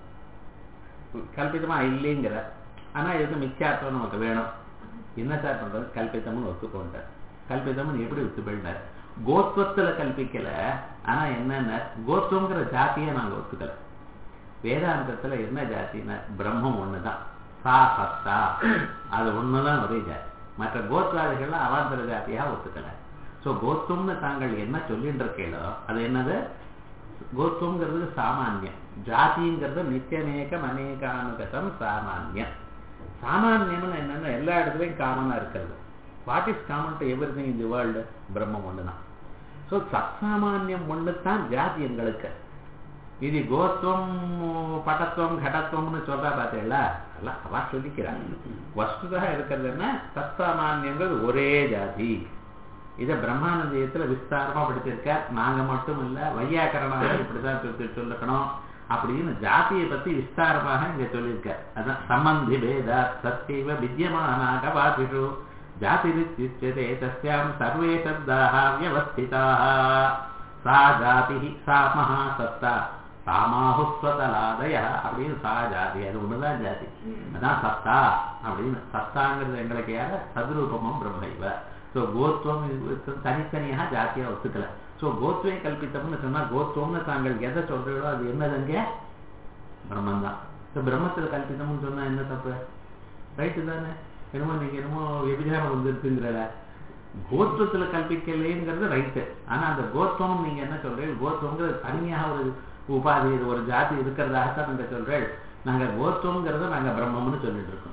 கல்பிதமா இல்லைங்கிற ஆனா இதுக்கு மிச்சார்த்தம் நமக்கு வேணும் என்ன சார் பண்றது கல்பித்தம்னு ஒத்துக்கொண்டார் கல்பித்தம்னு எப்படி ஒத்துக்கொண்டார் கோத்வத்துல கல்பிக்கல ஆனா என்னென்ன கோத்வங்கிற ஜாத்தியை நாங்க ஒத்துக்கல வேதாந்தத்துல என்ன ஜாத்தின்னா பிரம்மம் ஒண்ணுதான் சா சத்தா அது ஒண்ணுதான் ஒரே ஜாதி மற்ற கோத்வாதிகள்லாம் அவாந்தர ஜாத்தியா ஒத்துக்கல சோ கோத்துவம்னு தாங்கள் என்ன சொல்லிட்டு இருக்கீங்களோ அது என்னது கோத்துவங்கிறது சாமானியம் ஜாதிங்கிறது நித்தியநேகம் அநேகானுகதம் சாமானியம் சாமானியம்னு என்னன்னா எல்லா இடத்துலையும் காமனா இருக்கிறது what is common to everything in the world பிரம்மம் ஒன்று தான் ஸோ சத்சாமானியம் ஒன்று தான் ஜாதி எங்களுக்கு இது கோத்துவம் பட்டத்துவம் கடத்துவம்னு சொல்றா பார்த்தீங்களா எல்லாம் அவா சொல்லிக்கிறாங்க வஸ்துதா இருக்கிறது என்ன சத்சாமானியங்கிறது ஒரே ஜாதி இதை பிரம்மானந்தியத்துல விஸ்தாரமா படிச்சிருக்க நாங்க மட்டும் இல்ல வையாக்கரணாக இப்படிதான் சொல்லி சொல்லக்கணும் அப்படின்னு ஜாதியை பத்தி விஸ்தாரமாக இங்க சொல்லியிருக்க அதான் சம்பந்தி பேத சத்தியவ வித்தியமானாக வாசிஷு ஜாதிரித்யுச்சதே தஸ்யாம் சர்வே சப்தாக வியவஸ்திதாக சா ஜாதி சா மகாசத்தா சாமாஹுஸ்வதலாதய அப்படின்னு சா ஜாதி அது ஒண்ணுதான் ஜாதி அதான் சத்தா அப்படின்னு சத்தாங்கிறது எங்களுக்கு யார சதுரூபமும் பிரம்மைவ ஸோ கோத்வம் இது தனித்தனியாக ஜாத்தியா ஒத்துக்கல ஸோ கோத்வே கல்பித்தம்னு சொன்னா கோத்வம்னு தாங்கள் எதை சொல்றீங்களோ அது என்னதுங்க பிரம்மன் தான் இப்போ பிரம்மத்தில் கல்பித்தம்னு சொன்னா என்ன தப்பு ரைட்டு தானே என்னமோ நீங்க என்னமோ விபச்சாரம் வந்துருக்குங்கிறத கோத்வத்துல கல்பிக்கலைங்கிறது ரைட்டு ஆனா அந்த கோத்வம் நீங்க என்ன சொல்றீங்க கோத்வங்கிறது தனியாக ஒரு உபாதி இது ஒரு ஜாதி இருக்கிறதாகத்தான் நீங்க சொல்றேன் நாங்க கோத்வங்கிறத நாங்க பிரம்மம்னு சொல்லிட்டு இருக்கோம்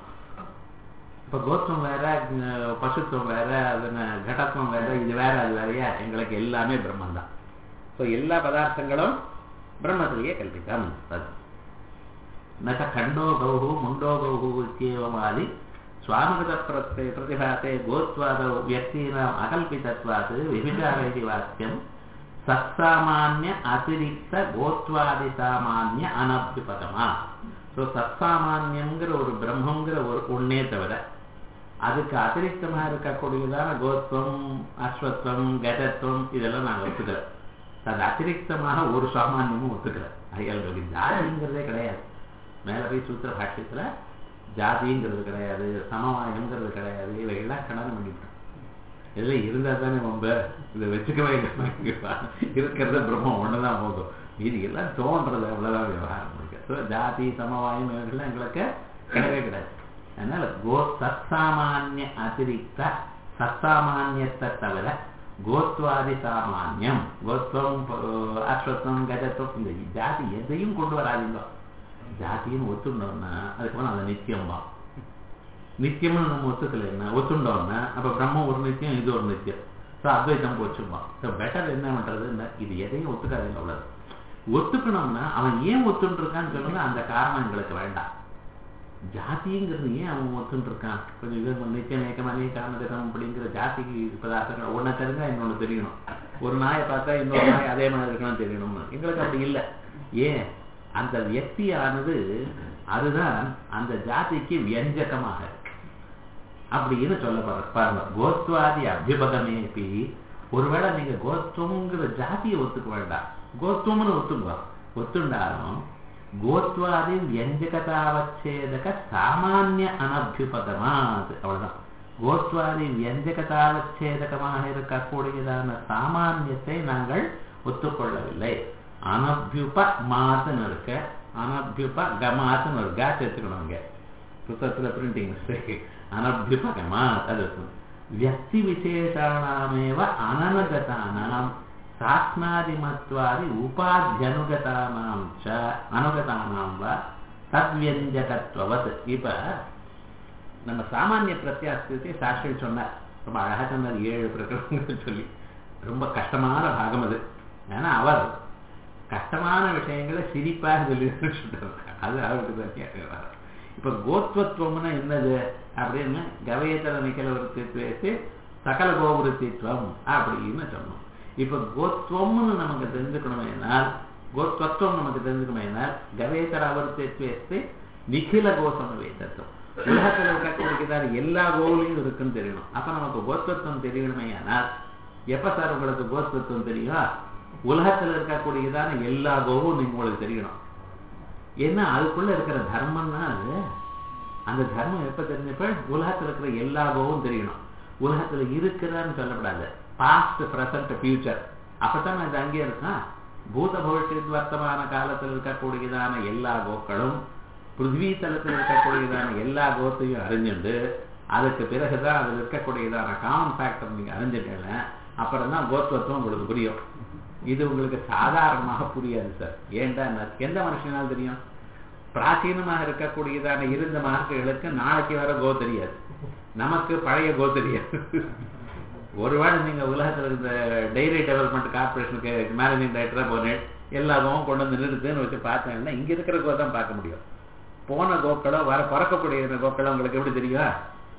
இப்ப கோத்வம் வேற அஹ், பசுத்துவம் வேற அது என்ன, கடத்துவம் வேற இது வேற அது வேறையா எங்களுக்கு எல்லாமே பிரம்மன் தான் ஸோ எல்லா பதார்த்தங்களும் பிரம்மத்திலேயே கல்பித்தம் அது न च खण्डो गौः मुण्डो गौः इत्येवमादि स्वानुगत प्रत्ये प्रतिभाते गोत्वादौ व्यक्तीनाम् अकल्पितत्वात् व्यभिचार इति वाक्यं சத்சாமானிய அதிரிக்த கோத்வாதி சாமானிய அனபியுபதமா ஸோ சத்சாமானியங்கிற ஒரு பிரம்மங்கிற ஒரு ஒன்னே தவிர அதுக்கு அதிரிக்தமா இருக்கக்கூடியதான கோத்வம் அஸ்வத்வம் கஜத்வம் இதெல்லாம் நாங்கள் ஒத்துக்கல அது அதிரிக்தமாக ஒரு சாமானியமும் ஒத்துக்கல அது ஜாதிங்கிறதே கிடையாது மேல போய் சூத்திர பாஷ்யத்துல ஜாதிங்கிறது கிடையாது சமவாயங்கிறது கிடையாது இவையெல்லாம் கடன் பண்ணிவிட்டோம் இதெல்லாம் இருந்தா தானே ரொம்ப இதை வச்சுக்கவே இல்லை இருக்கிறது பிரம்மம் ஒண்ணுதான் போதும் இது எல்லாம் தோன்றது அவ்வளவுதான் விவகாரம் இருக்கு ஸோ ஜாதி சமவாயம் இவைகள்லாம் எங்களுக்கு கிடையவே கிடையாது அதனால கோ சத்சாமானிய அதிரிக்த சத்தாமானியத்தை தவிர கோத்வாதி சாமானியம் கோத்வம் அஹ், அஸ்வத்வம் கஜத்வம் இந்த ஜாதி எதையும் கொண்டு வராதீங்க ஜாதின்னு ஒத்துண்டோம்னா அதுக்கப்புறம் அது நித்தியம்பா நித்தியம்னு நம்ம ஒத்துக்கலைன்னா ஒத்துண்டோம்னா அப்ப பிரம்மம் ஒரு நித்தியம் இது ஒரு நித்தியம் ஸோ அத்வைத்தம் போச்சுப்பா ஸோ பெட்டர் என்ன பண்றதுன்னா இது எதையும் ஒத்துக்காதீங்க அவ்வளவு ஒத்துக்கணும்னா அவன் ஏன் ஒத்துன்னு இருக்கான்னு சொல்லுங்க அந்த காரணம் எங்களுக்கு வேண்டாம் ஜாதிங்கிறது ஏன் அவன் ஒத்துன்னு இருக்கான் கொஞ்சம் இது நித்தியம் ஏக்கமனே காரணகரம் அப்படிங்கிற ஜாதி பதார்த்தங்கள் ஒன்றை தெரிஞ்சா இன்னொன்று தெரியணும் ஒரு நாயை பார்த்தா இன்னொரு நாய் அதே மாதிரி இருக்கணும் தெரியணும்னு எங்களுக்கு அப்படி இல்லை ஏன் அந்த வியக்தியானது அதுதான் அந்த ஜாதிக்கு வியஞ்சகமாக இருக்கு அப்படின்னு சொல்ல பாரு- பாருங்க கோத்வாதி அபியுபகமேபி ஒருவேளை நீங்க கோத்வங்கிற ஜாதியை ஒத்துக்க வேண்டாம் கோத்வம்னு ஒத்துங்க ஒத்துண்டாலும் கோத்வாதி வியஞ்சகதாவச்சேதக சாமானிய அனபியுபகமாது அவ்வளவுதான் கோத்வாதி வியஞ்சகதாவச்சேதகமாக இருக்கக்கூடியதான சாமானியத்தை நாங்கள் ஒத்துக்கொள்ளவில்லை அனபியுப மாத்துன்னு இருக்க அனபியுப கமாத்துன்னு ஒரு கா சேர்த்துக்கணும் இங்க புத்தகத்துல பிரிண்டிங் மிஸ்டேக் அனபியுப கமாத் அது இருக்கும். வியக்தி விசேஷாணாமேவ அனனுகதானாம் சாஸ்னாதிமத்வாதி உபாத்தியனுகதானாம் ச அனுகதானாம் வா தத்வியஞ்சகத்வவத் இப்ப நம்ம சாமானிய பிரத்யாசத்தை சாஸ்திரி சொன்னார் ரொம்ப அழகா சொன்னார் ஏழு பிரகடனங்கள் சொல்லி ரொம்ப கஷ்டமான பாகம் அது ஏன்னா அவர் கஷ்டமான விஷயங்களை சிரிப்பாக சொல்லி சொல்றாரு அது அவருக்கு பிரத்யாக இப்ப கோத்வத்துவம்னா என்னது அப்படின்னு கவயத்தர நிக்கல விருத்தி பேசி சகல கோபுரத்தித்வம் அப்படின்னு சொன்னோம் இப்ப கோத்வம்னு நமக்கு தெரிஞ்சுக்கணுமேனால் கோத்வத்துவம் நமக்கு தெரிஞ்சுக்கணுமேனால் கவேதர அவருத்தி பேசி நிகில கோசம தத்துவம் உலகத்தில் இருக்கக்கூடியதான எல்லா கோவிலையும் இருக்குன்னு தெரியணும் அப்ப நமக்கு கோத்வத்துவம் தெரியணுமே ஆனால் எப்ப சார் உங்களுக்கு கோத்வத்துவம் தெரியும் உலகத்துல இருக்கக்கூடியதான எல்லா கோவும் நீங்க உங்களுக்கு தெரியணும் ஏன்னா அதுக்குள்ள இருக்கிற தர்மம்னா அது அந்த தர்மம் எப்ப தெரிஞ்சப்ப உலகத்துல இருக்கிற எல்லா கோவும் தெரியணும் உலகத்துல இருக்கிறான்னு சொல்லப்படாது பாஸ்ட் பிரசன்ட் ஃபியூச்சர் அப்பதான் இது அங்கே இருக்கான் பூத பவிஷ்யத் வர்த்தமான காலத்தில் இருக்கக்கூடியதான எல்லா கோக்களும் பிருத்திவி தளத்தில் இருக்கக்கூடியதான எல்லா கோத்தையும் அறிஞ்சுண்டு அதுக்கு பிறகுதான் அதில் இருக்கக்கூடியதான காமன் ஃபேக்டர் நீங்க அறிஞ்சிட்டேன் அப்புறம் தான் கோத்வத்துவம் உங்களுக்கு புரியும் இது உங்களுக்கு சாதாரணமாக புரியாது சார் ஏன்டா எந்த மனுஷனால் தெரியும் பிராச்சீனமாக இருக்கக்கூடியதான இருந்த மார்க்குகளுக்கு நாளைக்கு வர கோ தெரியாது நமக்கு பழைய கோ தெரியாது ஒருவேளை நீங்க உலகத்துல இந்த டைரி டெவலப்மெண்ட் கார்பரேஷனுக்கு மேனேஜிங் டைரக்டரா போனேன் எல்லா கோவும் கொண்டு வந்து நிறுத்துன்னு வச்சு பார்த்தேன்னா இங்க இருக்கிற கோ தான் பார்க்க முடியும் போன கோக்களோ வர பிறக்கக்கூடிய கோக்களோ உங்களுக்கு எப்படி தெரியும்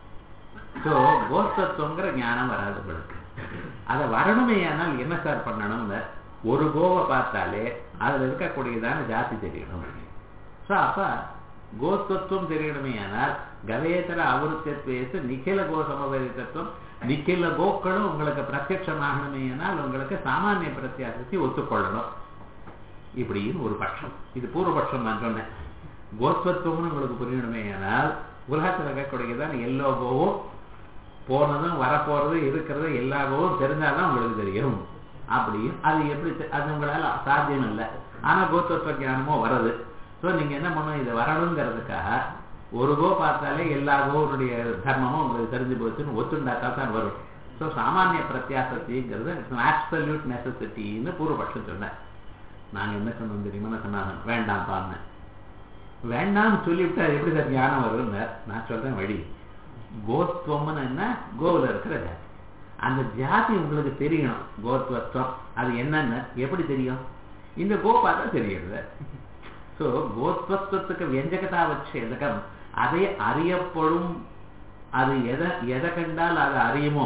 ஸோ கோத்தத்துவங்கிற ஞானம் வராது உங்களுக்கு அதை வரணுமே ஆனால் என்ன சார் பண்ணணும்னு ஒரு கோவை பார்த்தாலே அதுல இருக்கக்கூடியதான ஜாதி தெரியணும் ஸோ அப்ப கோத்தத்துவம் தெரியணுமே ஆனால் கவேதர அவருத்தத்வேச நிகில கோ சமவரித்தத்துவம் நிக்கில கோக்களும் உங்களுக்கு பிரத்யட்சமாகணுமே ஆனால் உங்களுக்கு சாமானிய பிரத்தியாசத்தை ஒத்துக்கொள்ளணும் இப்படின்னு ஒரு பட்சம் இது பூர்வபட்சம் நான் சொன்னேன் கோத்வத்துவம்னு உங்களுக்கு புரியணுமே ஆனால் உலகத்தில் இருக்கக்கூடியதான் எல்லோ கோவும் போனதும் வரப்போறது இருக்கிறது எல்லா கோவும் தெரிஞ்சாதான் உங்களுக்கு தெரியும் அப்படி அது எப்படி தெ- அது உங்களால சாத்தியம் இல்லை ஆனா கோத்வத்துவ ஞானமும் வருது ஸோ நீங்க என்ன பண்ணணும் இது வரணுங்கிறதுக்காக ஒரு கோ பார்த்தாலே எல்லா கோவனுடைய தர்மமும் உங்களுக்கு தெரிஞ்சு போச்சுன்னு ஒத்துண்டாக்கா தான் வரும் ஸோ சாமானிய பிரத்யாசத்திங்கிறது ஆப்சல்யூட் நெசசிட்டின்னு பூர்வபட்சம் சொன்னேன் நாங்க என்ன சொன்னோம் தெரியுமா நான் சொன்னாங்க வேண்டாம் பாருங்க வேண்டாம்னு சொல்லிவிட்டா எப்படி சார் ஞானம் வரும்னு நான் சொல்றேன் வழி கோத்வம்னு என்ன கோவில் இருக்கிற ஜாதி அந்த ஜாதி உங்களுக்கு தெரியணும் கோத்வத்துவம் அது என்னன்னு எப்படி தெரியும் இந்த கோ பார்த்தா தெரியுது ஸோ கோத்வத்துவத்துக்கு வியஞ்சகதா வச்சேதகம் அதை அறியப்படும் அது எதை எதை கண்டால் அது அறியுமோ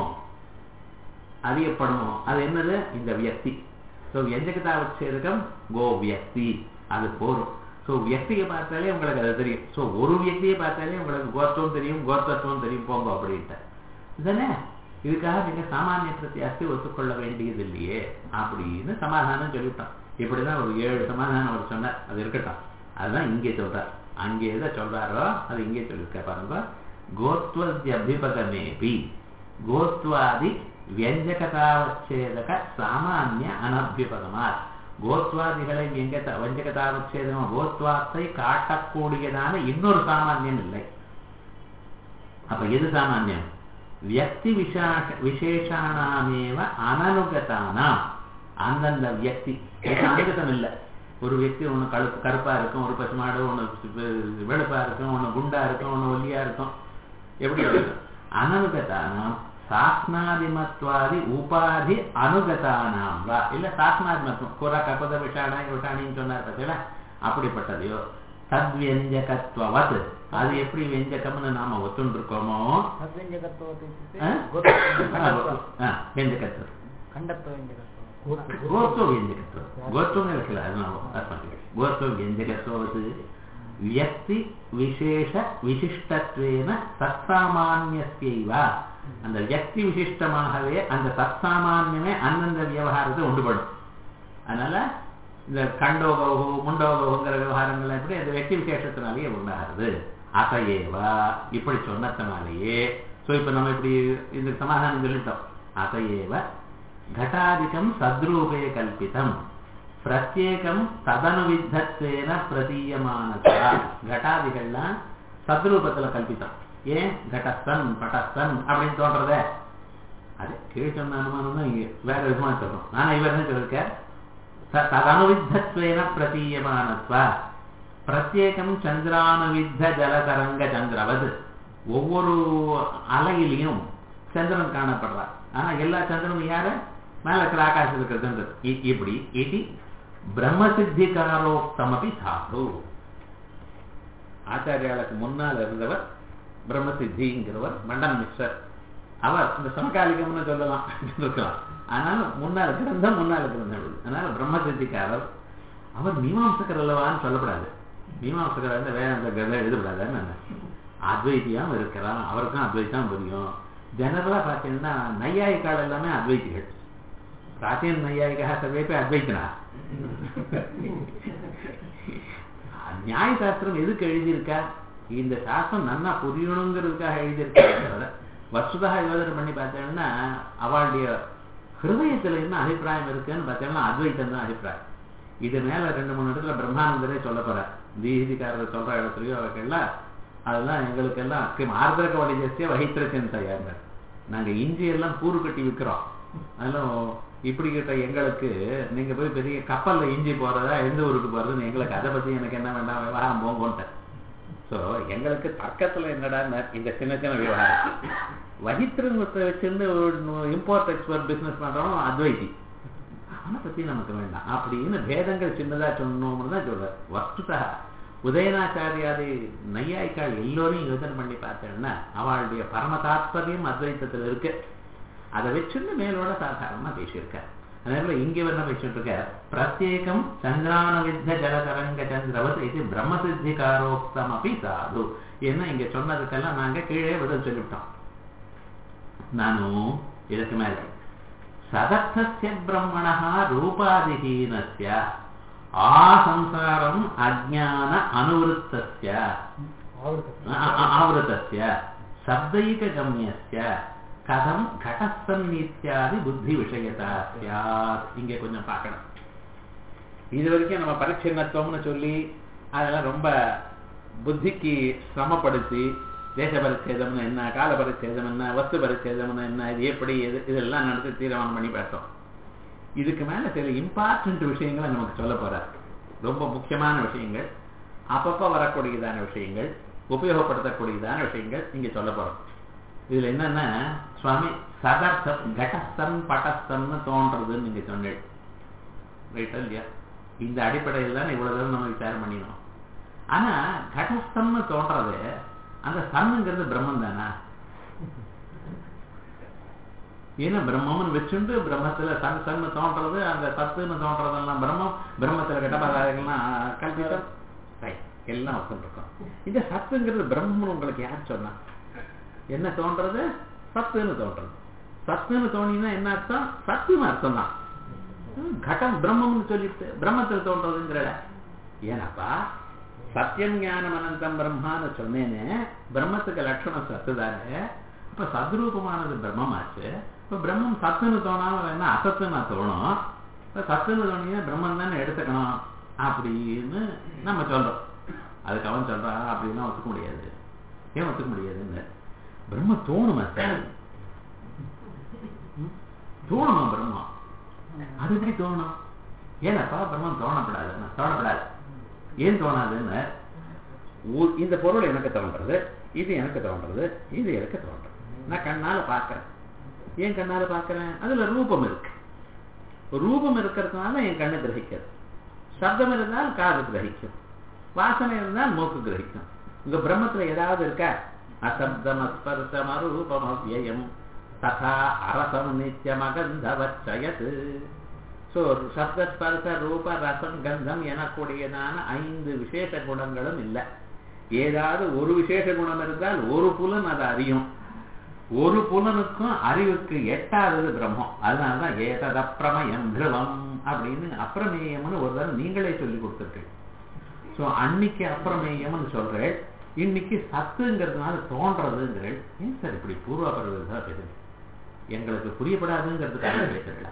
அறியப்படுமோ அது என்னது இந்த வியக்தி ஸோ வியஞ்சகதா வச்சேதகம் கோ வியக்தி அது போரும் ஸோ வியக்தியை பார்த்தாலே உங்களுக்கு அது தெரியும் ஸோ ஒரு வியக்தியை பார்த்தாலே உங்களுக்கு கோத்துவம் தெரியும் கோத்தத்துவம் தெரியும் போங்க அப்படின்ட்டு இதுதானே இதுக்காக நீங்க சாமானிய பிரத்தியாசத்தை ஒத்துக்கொள்ள வேண்டியது இல்லையே அப்படின்னு சமாதானம் சொல்லிவிட்டோம் இப்படிதான் ஒரு ஏழு சமாதானம் அவர் சொன்னார் அது இருக்கட்டும் அதுதான் இங்கே சொல்றார் அங்கே எதை சொல்றாரோ அது இங்கே சொல்லியிருக்க பாருங்க கோத்வத்ய அபிபகமேபி கோத்வாதி வியஞ்சகதாவச்சேதக சாமானிய அனபிபகமார் கோத்வாதிகளை வியங்கத வஞ்சகதாவச்சேதம் கோத்வாத்தை காட்டக்கூடியதான இன்னொரு சாமானியம் இல்லை அப்ப எது சாமானியம் வியக்தி விசாஷ விசேஷானாமேவ அனனுகதானாம் அந்தந்த வியக்தி இது அனுகதம் இல்லை ஒரு வியக்தி ஒன்று கழுப்பு கருப்பா இருக்கும் ஒரு பசுமாடு ஒன்று வெளுப்பா இருக்கும் ஒன்று குண்டா இருக்கும் ஒன்று ஒல்லியா இருக்கும் எப்படி இருக்கும் அனனுகதானாம் சாஸ்னாதிமத்வாதி உபாதி அனுகதானாம் வா இல்ல சாஸ்னாதிமத்துவம் கோரா கபத விஷாணா விஷாணின்னு சொன்னார் பார்த்தீங்களா அப்படிப்பட்டதையோ தத்வியஞ்சகத்வவத் அது எப்படி வெஞ்சகம்னு நாம ஒத்துண்டு இருக்கோமோ तद्व्यञ्जकत्ववत् इत्युक्ते ஆ? गोत्वव्यञ्जकत्वं। ஆ, வெஞ்சகத்துவம் खण्डत्वव्यञ्जकत्वं गोत्व व्यञ्जकत्व गोत्व किल गोत्व व्यञ्जकत्ववत् व्यक्ति विशेष विशिष्टत्वेन சத்சாமான்யஸ்யைவ அந்த வியக்தி விசிஷ்டமாகவே அந்த சத்சாமான்யமே அந்தந்த விவகாரத்தை உண்டுபடும் அதனால இந்த கண்டோகோகோ முண்டோகோங்கிற விவகாரங்கள் எப்படி அந்த வியக்தி விசேஷத்தினாலேயே உண்டாகிறது அசையேவா இப்படி சொன்னத்தினாலேயே ஸோ இப்போ நம்ம இப்படி இந்த சமாதானம் சொல்லிட்டோம் அசையேவ घटादिकं सद्रूपे कल्पितं பிரத்யேகம் ததனுவித்தத்வேன பிரதீயமானதா கட்டாதிகள்லாம் சத்ரூபத்துல கல்பித்தம் ஏன் கடஸ்தன் பட்டஸ்தன் அப்படின்னு தோன்றதே அது கீழ் சொன்ன அனுமானம் தான் இங்க வேற விதமா சொல்லணும் ஆனா இவர் என்ன சொல்லிருக்க த- ததனுவித்தத்வேன பிரதீயமானத்வா பிரத்யேகம் சந்திரானுவித்த ஜலதரங்க சந்திரவது ஒவ்வொரு அலையிலையும் சந்திரன் காணப்படுறார் ஆனா எல்லா சந்திரனும் யாரு மேல இருக்கிற ஆகாசத்தில் இருக்கிற சந்திரன் இ- இப்படி இது பிரம்மசித்திகாரோக்தமபி சாது ஆச்சாரியாளுக்கு முன்னால் இருந்தவர் பிரம்மசித்திங்கிறவர் மண்டன் மிஸ்டர் அவர் இந்த சமகாலிகம்னு சொல்லலாம் இருக்கலாம் ஆனாலும் முன்னால் கிரந்தம் முன்னால் கிரந்தம் அதனால பிரம்மசித்திக்காரர் அவர் மீமாம்சகர் அல்லவான்னு சொல்லப்படாது மீமாம்சகர் வந்து வேற அந்த கிரந்தம் எழுதப்படாதுன்னு நான் அத்வைத்தியம் இருக்கிறான் அவருக்கும் அத்வைத்தம் புரியும் ஜெனரலா பார்த்தீங்கன்னா நையாயிக்கால் எல்லாமே அத்வைத்திகள் பிராச்சீன நையாயிகா சர்வேப்பே அத்வைத்தனா நியாய சாஸ்திரம் எதுக்கு எழுதியிருக்கா இந்த சாஸ்திரம் நன்னா புரியணுங்கிறதுக்காக எழுதியிருக்கா தவிர வசுதாக யோசனை பண்ணி பார்த்தேன்னா அவளுடைய ஹிருதயத்துல என்ன அபிப்பிராயம் இருக்குன்னு பார்த்தீங்கன்னா அத்வைத்தம் தான் அபிப்பிராயம் இது மேல ரெண்டு மூணு இடத்துல பிரம்மானந்தரே சொல்ல போறார் தீதிக்காரர் சொல்ற இடத்துலயோ அவர்கள்லாம் அதெல்லாம் எங்களுக்கெல்லாம் கிம் ஆர்திரக வடிஜஸ்திய வகித்திருக்கேன் தயார் நாங்க இஞ்சி எல்லாம் கூறு கட்டி விற்கிறோம் அதெல்லாம் இப்படி கிட்ட எங்களுக்கு நீங்க போய் பெரிய கப்பல்ல இஞ்சி போறதா எந்த ஊருக்கு போறதுன்னு எங்களுக்கு அதை பத்தி எனக்கு என்ன வேண்டாம் விவகாரம் போங்கோன்ட்டேன் ஸோ எங்களுக்கு தர்க்கத்துல என்னடா இந்த சின்ன சின்ன விவகாரம் வகித்திருங்கத்தை வச்சிருந்து ஒரு இம்போர்ட் எக்ஸ்போர்ட் பிசினஸ் பண்றவன் அத்வைதி அவனை பத்தி நமக்கு வேண்டாம் அப்படின்னு பேதங்கள் சின்னதா சொன்னோம்னு தான் சொல்றார் வஸ்துதா உதயநாச்சாரியாதி நையாய்க்கால் எல்லோரையும் யோசனை பண்ணி பார்த்தேன்னா அவளுடைய பரம தாத்பரியம் அத்வைத்தத்தில் இருக்கு அதை வச்சுன்னு மேலோட சாதாரணமா பேசியிருக்கார் அதனால இங்க என்ன பேசிட்டு இருக்க பிரத்யேகம் சந்திரான வித்த ஜலதரங்க சந்திரவத் இது பிரம்மசித்திகாரோக்தம் அப்படி சாது என்ன இங்க சொன்னதுக்கெல்லாம் நாங்க கீழே பதில் சொல்லிவிட்டோம் நானும் இதுக்கு மேல சதர்த்தசிய பிரம்மணா ரூபாதிஹீனஸ்ய ஆசம்சாரம் அஜான அனுவருத்தஸ்ய ஆ- ஆ- ஆவருத்தஸ்ய சப்தைககம்யஸ்ய கதம் கடஸ்தன்னித்யாதி புத்தி விஷயதா ஸ்யாத் இங்கே கொஞ்சம் பார்க்கணும் இது வரைக்கும் நம்ம பரிச்சின்னத்துவம்னு சொல்லி அதெல்லாம் ரொம்ப புத்திக்கு சிரமப்படுத்தி தேச பரிச்சேதம்னு என்ன கால பரிச்சேதம் என்ன வஸ்து பரிச்சேதம்னு என்ன இது எப்படி இது இதெல்லாம் நடத்தி தீர்மானம் பண்ணி பேசோம் இதுக்கு மேல சில இம்பார்ட்டன்ட் விஷயங்களை நமக்கு சொல்ல போறார் ரொம்ப முக்கியமான விஷயங்கள் அப்பப்ப வரக்கூடியதான விஷயங்கள் உபயோகப்படுத்தக்கூடியதான விஷயங்கள் இங்க சொல்ல போறோம் இதுல என்னன்னா சுவாமி சதர்த்தம் கடஸ்தன் பட்டஸ்தன்னு தோன்றதுன்னு நீங்க சொன்னீங்க ரைட்டா இல்லையா இந்த அடிப்படையில் தான் இவ்வளவு தூரம் நம்ம விசாரம் பண்ணினோம் ஆனா கடஸ்தம்னு தோன்றது அந்த சன்னுங்கிறது பிரம்மம் தானா ஏன்னா பிரம்மம்னு வச்சுண்டு பிரம்மத்துல சன் சன்னு தோன்றது அந்த சத்துன்னு தோன்றதெல்லாம் பிரம்மம் பிரம்மத்துல கெட்டபாதாரங்கள்லாம் கல்பித்தம் ரைட் எல்லாம் ஒத்துருக்கோம் இந்த சத்துங்கிறது பிரம்மம்னு உங்களுக்கு யார் சொன்னா என்ன தோன்றது சத்துன்னு தோன்றது சத்துன்னு தோணினா என்ன அர்த்தம் சத்துன்னு அர்த்தம் தான் கடம் பிரம்மம்னு சொல்லிட்டு பிரம்மத்தில் தோன்றதுங்கிற ஏனப்பா சத்தியம் ஞானம் அனந்தம் பிரம்மான்னு சொன்னேனே பிரம்மத்துக்கு லட்சணம் சத்து தானே இப்ப சத்ரூபமானது பிரம்மமாச்சு இப்ப பிரம்மம் சத்துன்னு தோணாம வேணா அசத்துன்னு தோணும் இப்ப சத்துன்னு தோணினா பிரம்மம் தானே எடுத்துக்கணும் அப்படின்னு நம்ம சொல்றோம் அதுக்கு அவன் சொல்றான் அப்படின்னா ஒத்துக்க முடியாது ஏன் ஒத்துக்க முடியாதுன்னு பிரம்ம தோணுமா சார் தோணுமா பிரம்மம் அது எப்படி தோணும் ஏனப்பா பிரம்மம் தோணப்படாது தோணப்படாது ஏன் தோணாதுன்னு ஊ- இந்த பொருள் எனக்கு தோன்றது இது எனக்கு தோன்றது இது எனக்கு தோன்றது நான் கண்ணால பார்க்கறேன் ஏன் கண்ணால பார்க்கறேன் அதுல ரூபம் இருக்கு ரூபம் இருக்கிறதுனால என் கண்ணு கிரகிக்கிறது சப்தம் இருந்தால் காது கிரகிக்கும் வாசனை இருந்தால் மூக்கு கிரகிக்கும் உங்க பிரம்மத்துல ஏதாவது இருக்கா அசப்தம் அஸ்பர்சம் அரூபம் அவ்யயம் ததா அரசம் நித்தியம் அகந்தவச்சயத் ஸோ சப்தஸ்பர்ச ரூப ரசம் கந்தம் எனக்கூடியதான ஐந்து விசேஷ குணங்களும் இல்லை ஏதாவது ஒரு விசேஷ குணம் இருந்தால் ஒரு புலன் அதை அறியும் ஒரு புலனுக்கும் அறிவுக்கு எட்டாதது பிரம்மம் அதனாலதான் ஏதது அப்பிரமயம் திருவம் அப்படின்னு அப்பிரமேயம்னு ஒரு தடவை நீங்களே சொல்லி கொடுத்துருக்கீங்க ஸோ அன்னைக்கு அப்பிரமேயம்னு சொல்றேன் இன்னைக்கு சத்துங்கிறதுனால தோன்றதுங்கிறேன் ஏன் சார் இப்படி பூர்வாபரதான் பேசுறேன் எங்களுக்கு புரியப்படாதுங்கிறதுக்காக பேசுறேன்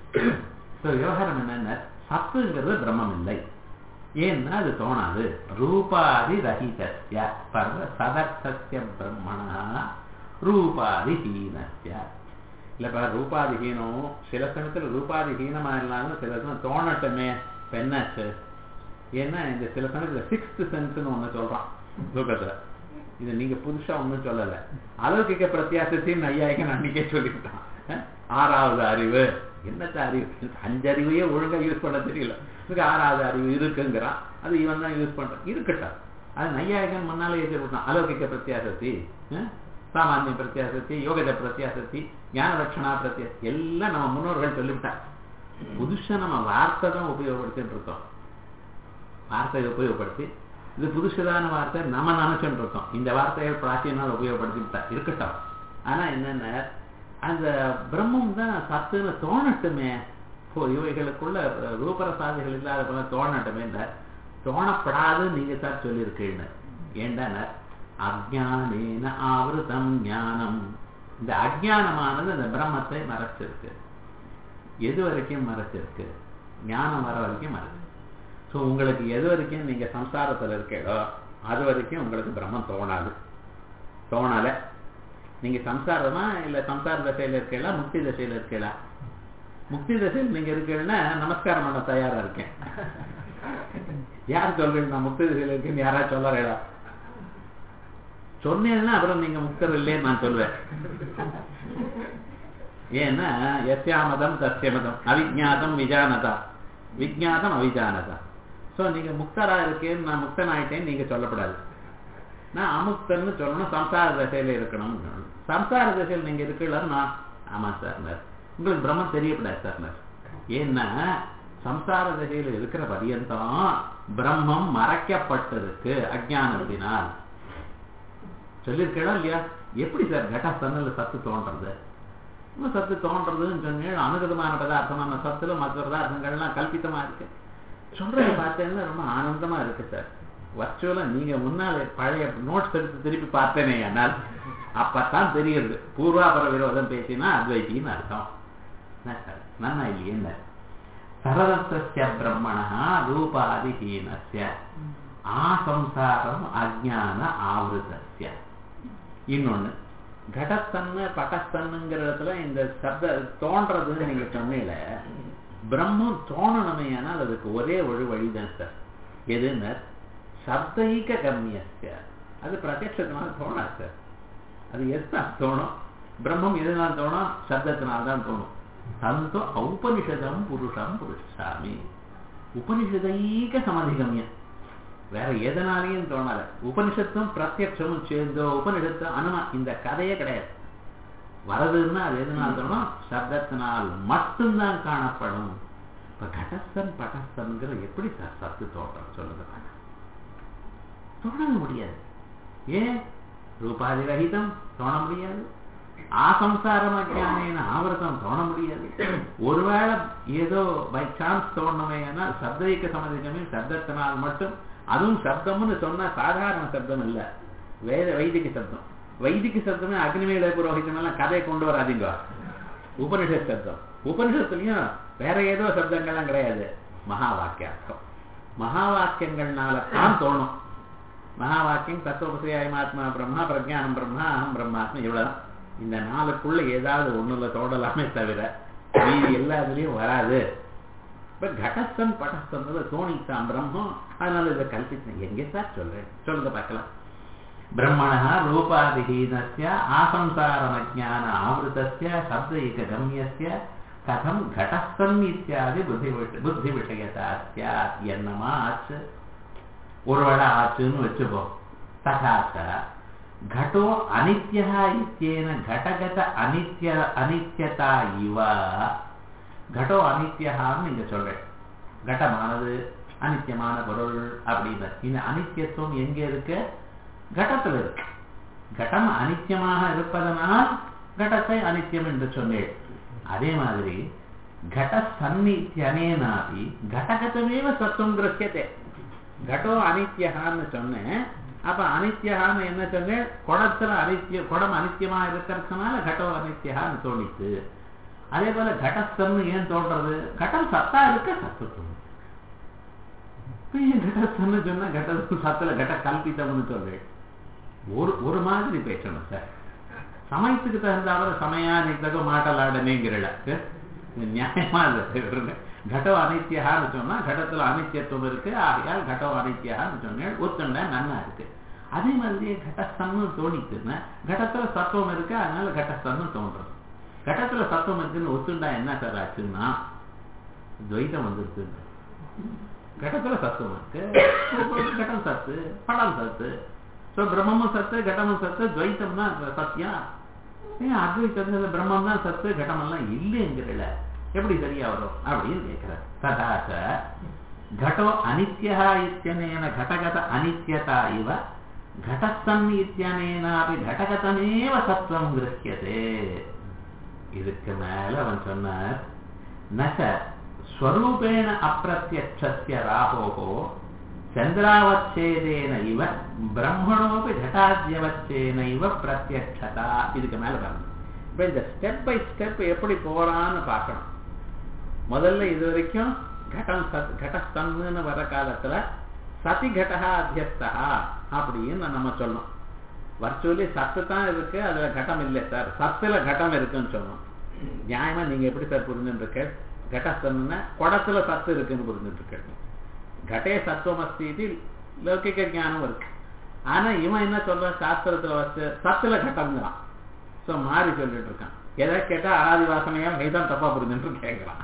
ஸோ விவகாரம் என்னன்னா சத்துங்கிறது பிரம்மம் இல்லை ஏன்னா அது தோணாது ரூபாதி ரஹிதஸ்ய பர்வ சதர்த்தஸ்ய பிரம்மணா ரூபாதி ஹீனஸ்ய இல்லப்பா ரூபாதிஹீனம் சில சமயத்துல ரூபாதிஹீனமா இல்லாமல் சில சமயம் தோணட்டுமே இப்ப என்னாச்சு ஏன்னா இந்த சில சமயத்துல சிக்ஸ்த் சென்ஸ்னு ஒண்ணு சொல்றான் தூக்கத்துல இது நீங்க புதுசா ஒண்ணும் சொல்லல அலௌகிக பிரத்தியாசத்தையும் நையாயிகன் அன்னைக்கே சொல்லிவிட்டான் அஹ், ஆறாவது அறிவு என்னத்த அறிவு அஞ்சறிவையே ஒழுங்கா யூஸ் பண்ண தெரியல இதுக்கு ஆறாவது அறிவு இருக்குங்கிறான் அது இவன் தான் யூஸ் பண்றான் இருக்கட்டும் அது நையாயிகன் முன்னாலே ஏற்றி விட்டான் அலௌகிக பிரத்தியாசத்தி அஹ், சாமானிய பிரத்தியாசத்தி யோகத பிரத்தியாசத்தி ஞான லட்சணா பிரத்தியாசத்தி எல்லாம் நம்ம முன்னோர்கள் சொல்லிவிட்டான் புதுசா நம்ம வார்த்தை தான் உபயோகப்படுத்திட்டு இருக்கோம் வார்த்தையை உபயோகப்படுத்தி இது புதுசுதான வார்த்தை நம்ம நினைச்சுட்டு இருக்கோம் இந்த வார்த்தையை பிராச்சீனால் உபயோகப்படுத்திவிட்டா இருக்கட்டும் ஆனா என்னென்ன அந்த பிரம்மம் தான் சத்துன்னு தோணட்டுமே ஓ இவைகளுக்குள்ள ரூபரசாதிகள் இல்லாத போல தோணட்டுமே இல்லை தோணப்படாது நீங்க சார் சொல்லியிருக்கீங்க ஏண்டான அஜானேன ஆவிருதம் ஞானம் இந்த அஜானமானது இந்த பிரம்மத்தை மறைச்சிருக்கு எது வரைக்கும் மறைச்சிருக்கு ஞானம் வர வரைக்கும் மறைச்சு ஸோ உங்களுக்கு எது வரைக்கும் நீங்க சம்சாரத்தில் இருக்கீங்களோ அது வரைக்கும் உங்களுக்கு பிரம்மம் தோணாது தோணலை நீங்க சம்சாரமா இல்ல சம்சார தசையில இருக்கீங்களா முக்தி தசையில இருக்கீங்களா முக்தி தசையில் நீங்க இருக்கீங்கன்னா நமஸ்காரம் பண்ண தயாரா இருக்கேன் யார் சொல்றீங்க நான் முக்தி தசையில இருக்கேன்னு யாரா சொல்லறேடா சொன்னேன்னா அப்புறம் நீங்க முக்தர் இல்லைன்னு நான் சொல்லுவேன் ஏன்னா எஸ்யாமதம் தஸ்யமதம் அவிஜாதம் விஜானதா விஜாதம் அவிஜானதா ஸோ நீங்க முக்தரா இருக்கேன்னு நான் முக்தன் ஆயிட்டேன்னு நீங்க சொல்லப்படாது நான் அமுக்தன்னு சொல்லணும் சம்சார தசையில இருக்கணும்னு சொல்லணும் சம்சார தசையில் நீங்க இருக்கீங்களா ஆமா சார் உங்களுக்கு பிரம்மம் தெரியப்படாது சார் ஏன்னா சம்சார தசையில இருக்கிற பரியந்தம் பிரம்மம் மறைக்கப்பட்டிருக்கு அஜானத்தினால் சொல்லியிருக்கா இல்லையா எப்படி சார் கட்டா சன்னல சத்து தோன்றது இன்னும் சத்து தோன்றதுன்னு சொன்னீங்க அனுகதமான பதார்த்தமான சத்துல மற்ற பதார்த்தங்கள்லாம் கல்பித்தமா இருக்கு சொல்றத பார்த்தேன்னா ரொம்ப ஆனந்தமா இருக்கு சார் வர்ச்சுவலா நீங்க முன்னால பழைய நோட்ஸ் எடுத்து திருப்பி பார்த்தேனே ஆனால் அப்பதான் தெரியுது பூர்வாபர விரோதம் பேசினா அத்வைத்தின்னு அர்த்தம் என்ன சார் நன்னா இல்லையே என்ன சரதஸ்ய பிரம்மணா ரூபாதிஹீனஸ்ய ஆசம்சாரம் அஜான ஆவருதஸ்ய இன்னொன்னு கடத்தன்னு பட்டஸ்தன்னுங்கிற இடத்துல இந்த சப்த தோன்றதுன்னு நீங்க சொன்னீங்கள பிரம்மம் தோணணுமே ஆனால் அதுக்கு ஒரே ஒரு வழிதான் சார் எதுன்னு சப்தைக கம்யஸ்ய அது பிரத்யட்சத்தினால தோணாது சார் அது எதுதான் தோணும் பிரம்மம் எதுனால தோணும் சப்தத்தினால தான் தோணும் தந்தோ ஔபனிஷதம் புருஷம் புருஷாமி உபனிஷதைக சமதிகமியம் வேற எதனாலையும் தோணல உபனிஷத்தும் பிரத்யட்சமும் சேர்ந்தோ உபனிஷத்து அனுமா இந்த கதையே கிடையாது வரதுன்னா அது எதனால் தோணும் சப்தத்தினால் மட்டும்தான் காணப்படும் இப்ப கடஸ்தன் படஸ்தன்கிற எப்படி சார் சத்து தோற்றம் சொல்லுங்க பாருங்க தோணவே முடியாது ஏன் ரூபாதி ரஹிதம் தோண முடியாது ஆசம்சாரம் அஜானேன ஆவர்த்தம் தோண முடியாது ஒருவேளை ஏதோ பை சான்ஸ் தோணணுமேனா சப்தைக்க சம்மதிக்கமே சப்தத்தினால் மட்டும் அதுவும் சப்தம்னு சொன்னா சாதாரண சப்தம் இல்ல வேத வைதிக சப்தம் வைதிக சப்தமே அக்னிமேல புரோஹிதம் எல்லாம் கதையை கொண்டு வராதீங்க உபனிஷத் சப்தம் உபனிஷத்துலயும் வேற ஏதோ சப்தங்கள்லாம் கிடையாது மகா வாக்கியார்த்தம் மகா வாக்கியங்கள்னால தான் தோணும் மகா வாக்கியம் தத்துவபசியாயமாத்மா பிரம்மா பிரஜானம் பிரம்மா அகம் பிரம்மாத்மா இவ்வளவுதான் இந்த நாளுக்குள்ள ஏதாவது ஒண்ணுல தோடலாமே தவிர மீதி எல்லாத்துலயும் வராது இப்ப கடஸ்தன் படஸ்தன் தோணித்தான் பிரம்மம் அதனால இதை கல்பித்தேன் எங்க சார் சொல்றேன் சொல்லுங்க பார்க்கலாம் பிரம்மண ரூபாதிஹீனஸ்ய ஆசம்சாரமஜான ஆவృతஸ்ய சப்தைக கம்யஸ்ய கதம் கடஸ்தன் இத்தியாதி புத்தி புத்தி விஷயத்தா சியாத் என்னமா ஆச்சு ஒருவேளை ஆச்சுன்னு வச்சுப்போம் தகாச்ச घटो अनित्यः इत्येन घटगत अनित्य अनित्यता इव घटो அனித்யஹான்னு நீங்க சொல்றேன் கடமானது அனித்தியமான பொருள் அப்படின்னு இந்த அனித்தியத்துவம் எங்க இருக்கு கடத்துல இருக்கு கடம் அனித்தியமாக இருப்பதனால் கடத்தை அனித்தியம் என்று சொன்னேன் அதே மாதிரி கட சன்னித்தியனேனாபி கடகதமேவ சத்துவம் கிரசியத்தை கடோ அனித்யகான்னு சொன்னேன் அப்ப அனித்யகான்னு என்ன சொன்னேன் குடத்துல அனித்திய குடம் அனித்தியமா இருக்கிறதுனால கடோ அனித்யகான்னு தோணித்து அதே போல கடஸ்தன்னு ஏன் தோன்றது கடம் சத்தா இருக்க சத்துவம் ஏன் கடஸ்தன்னு சொன்னா கட்ட சத்துல கட்ட கல்பித்தம்னு சொல்றேன் ஒரு ஒரு மாதிரி பேசணும் சார் சமயத்துக்கு தகுந்தாவில் சமயா நித்தக மாட்டலாடனேங்கிறல நியாயமா இல்லை கடோ அனித்தியான்னு சொன்னா கடத்துல அனித்தியத்துவம் இருக்கு ஆகையால் கடோ அனித்தியான்னு சொன்னேன் ஒத்துண்ட நன்னா இருக்கு அதே மாதிரியே கடஸ்தன்னு தோணிக்குன்னா கடத்துல சத்துவம் இருக்கு அதனால கடஸ்தன்னு தோன்றது கடத்துல சத்துவம் இருக்குன்னு ஒத்துண்டா என்ன சார் ஆச்சுன்னா துவைதம் வந்துருக்கு கடத்துல சத்துவம் இருக்கு கடம் சத்து படம் சத்து ஸோ பிரம்மமும் சத்து கடமும் சத்து துவைத்தம் தான் சத்தியம் ஏன் அத்வைத்தத்துல பிரம்மம் தான் சத்து கடமெல்லாம் இல்லைங்கிறல எப்படி சரியா வரும் அப்படின்னு கேட்கிறார் ததாச்ச घटो अनित्यः इत्यनेन घटगत अनित्यता इव घटस्तन् इत्यनेनापि घटगतमेव सत्त्वं गृह्यते இதுக்கு மேல அவன் சொன்னார் நச ஸ்வரூபேண அப்பிரத்யட்சஸ்ய ராகோகோ சந்திராவச்சேதேன இவ பிரம்மணோபி घटाद्यवच्चेன இவ பிரத்யட்சதா இதுக்கு மேல வரணும் இப்ப இந்த ஸ்டெப் பை ஸ்டெப் எப்படி போறான்னு பார்க்கணும் முதல்ல இது வரைக்கும் கடம் சத் கடஸ்தன்னு வர காலத்துல சதி கடகா அத்தியஸ்தா அப்படின்னு நம்ம சொல்லணும் வர்ச்சுவலி சத்து தான் இருக்கு அதுல கட்டம் இல்லை சார் சத்துல கட்டம் இருக்குன்னு சொல்லணும் நியாயமா நீங்க எப்படி சார் புரிஞ்சுட்டு இருக்க கடஸ்தன்னா குடத்துல சத்து இருக்குன்னு புரிஞ்சுட்டு இருக்க கடே சத்துவம் அஸ்தி இது லௌகிக ஞானம் இருக்கு ஆனா இவன் என்ன சொல்ற சாஸ்திரத்துல வச்சு சத்துல கட்டம்ங்கிறான் சோ மாறி சொல்லிட்டு இருக்கான் எதை கேட்டா ஆதி வாசனையா நீதான் தப்பா புரிஞ்சுட்டு கேட்கலாம்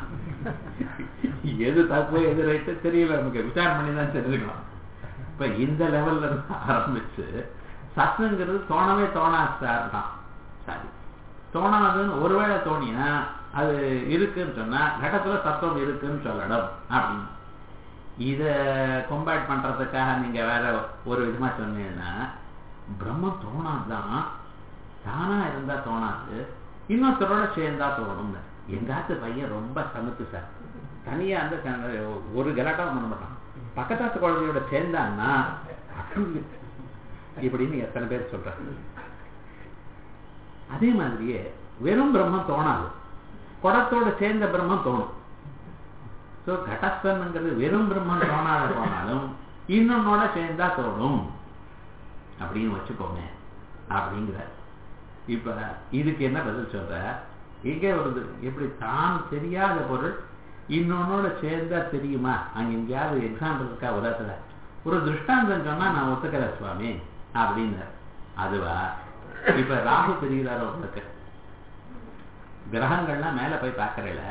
எது தப்பு எது ரைட்டு தெரியல நமக்கு விசாரம் பண்ணி தான் தெரிஞ்சுக்கலாம் இப்ப இந்த லெவல்ல இருந்து ஆரம்பிச்சு சத்துங்கிறது தோணவே தோணாது சார் தான் சரி தோணாதுன்னு ஒருவேளை தோணினா அது இருக்குன்னு சொன்னா கடத்துல சத்துவம் இருக்குன்னு சொல்லணும் அப்படின்னு இத கொம்பேட் பண்றதுக்காக நீங்க வேற ஒரு விதமா சொன்னீங்கன்னா பிரம்மம் தோணாதுதான் தானா இருந்தா தோணாது இன்னொருத்தரோட சேர்ந்தா தோணும் எங்காத்து பையன் ரொம்ப சமத்து சார் தனியா அந்த சண்டை ஒரு கலாட்டாவும் பண்ண மாட்டான் பக்கத்தாத்து குழந்தையோட சேர்ந்தான்னா இப்படின்னு எத்தனை பேர் சொல்றாங்க அதே மாதிரியே வெறும் பிரம்மம் தோணாது குடத்தோட சேர்ந்த பிரம்மம் தோணும் ஸோ கடஸ்தன்ங்கிறது வெறும் பிரம்மம் தோணாத போனாலும் இன்னொன்னோட சேர்ந்தா தோணும் அப்படின்னு வச்சுக்கோங்க அப்படிங்கிற இப்ப இதுக்கு என்ன பதில் சொல்ற எங்கே வருது எப்படி தான் தெரியாத பொருள் இன்னொன்னோட சேர்ந்தா தெரியுமா அங்க எங்கேயாவது எக்ஸாம்பிள் இருக்கா உலகத்துல ஒரு திருஷ்டாந்தம் சொன்னா நான் ஒத்துக்கிறேன் சுவாமி அப்படின்னு அதுவா இப்ப ராகு தெரிகிறாரோ உங்களுக்கு கிரகங்கள்லாம் மேல போய் பார்க்கறல